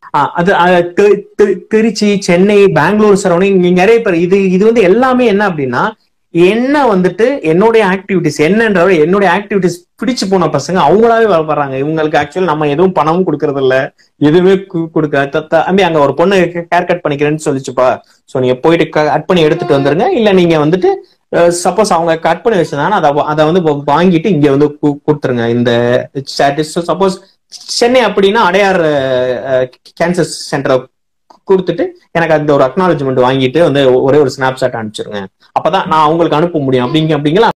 B: ஆஹ் அது அது தி- தி- திருச்சி சென்னை பெங்களூர் சரௌண்டிங் இங்க நிறைய பேர் இது இது வந்து எல்லாமே என்ன அப்படின்னா என்ன வந்துட்டு என்னுடைய ஆக்டிவிட்டிஸ் என்னன்ற விட என்னுடைய ஆக்டிவிட்டிஸ் பிடிச்சு போன பசங்க அவங்களாவே வளர்றாங்க இவங்களுக்கு ஆக்சுவலி நம்ம எதுவும் பணமும் கொடுக்கறது இல்ல எதுவுமே கு- கொடுக்க தம்பி அங்க ஒரு பொண்ணு ஹேர் கட் பண்ணிக்கிறேன்னு சொல்லிச்சுப்பா சோ நீங்க போயிட்டு கட் பண்ணி எடுத்துட்டு வந்துருங்க இல்ல நீங்க வந்துட்டு சப்போஸ் அவங்க கட் பண்ணி வச்சிருந்தாங்கன்னா அதை வா- அதை வந்து வா- வாங்கிட்டு இங்க வந்து கு- கொடுத்துருங்க இந்த சப்போஸ் சென்னை அப்படின்னா அடையார் கேன்சர் சென்டரை கொடுத்துட்டு எனக்கு அந்த ஒரு அக்னாலஜ்மெண்ட் வாங்கிட்டு வந்து ஒரே ஒரு ஸ்னாப்ஷாட் அனுப்பிச்சிருங்க அப்பதான் நான் அவங்களுக்கு அனுப்ப முடியும் அப்படிங்க அப்படிங்கிற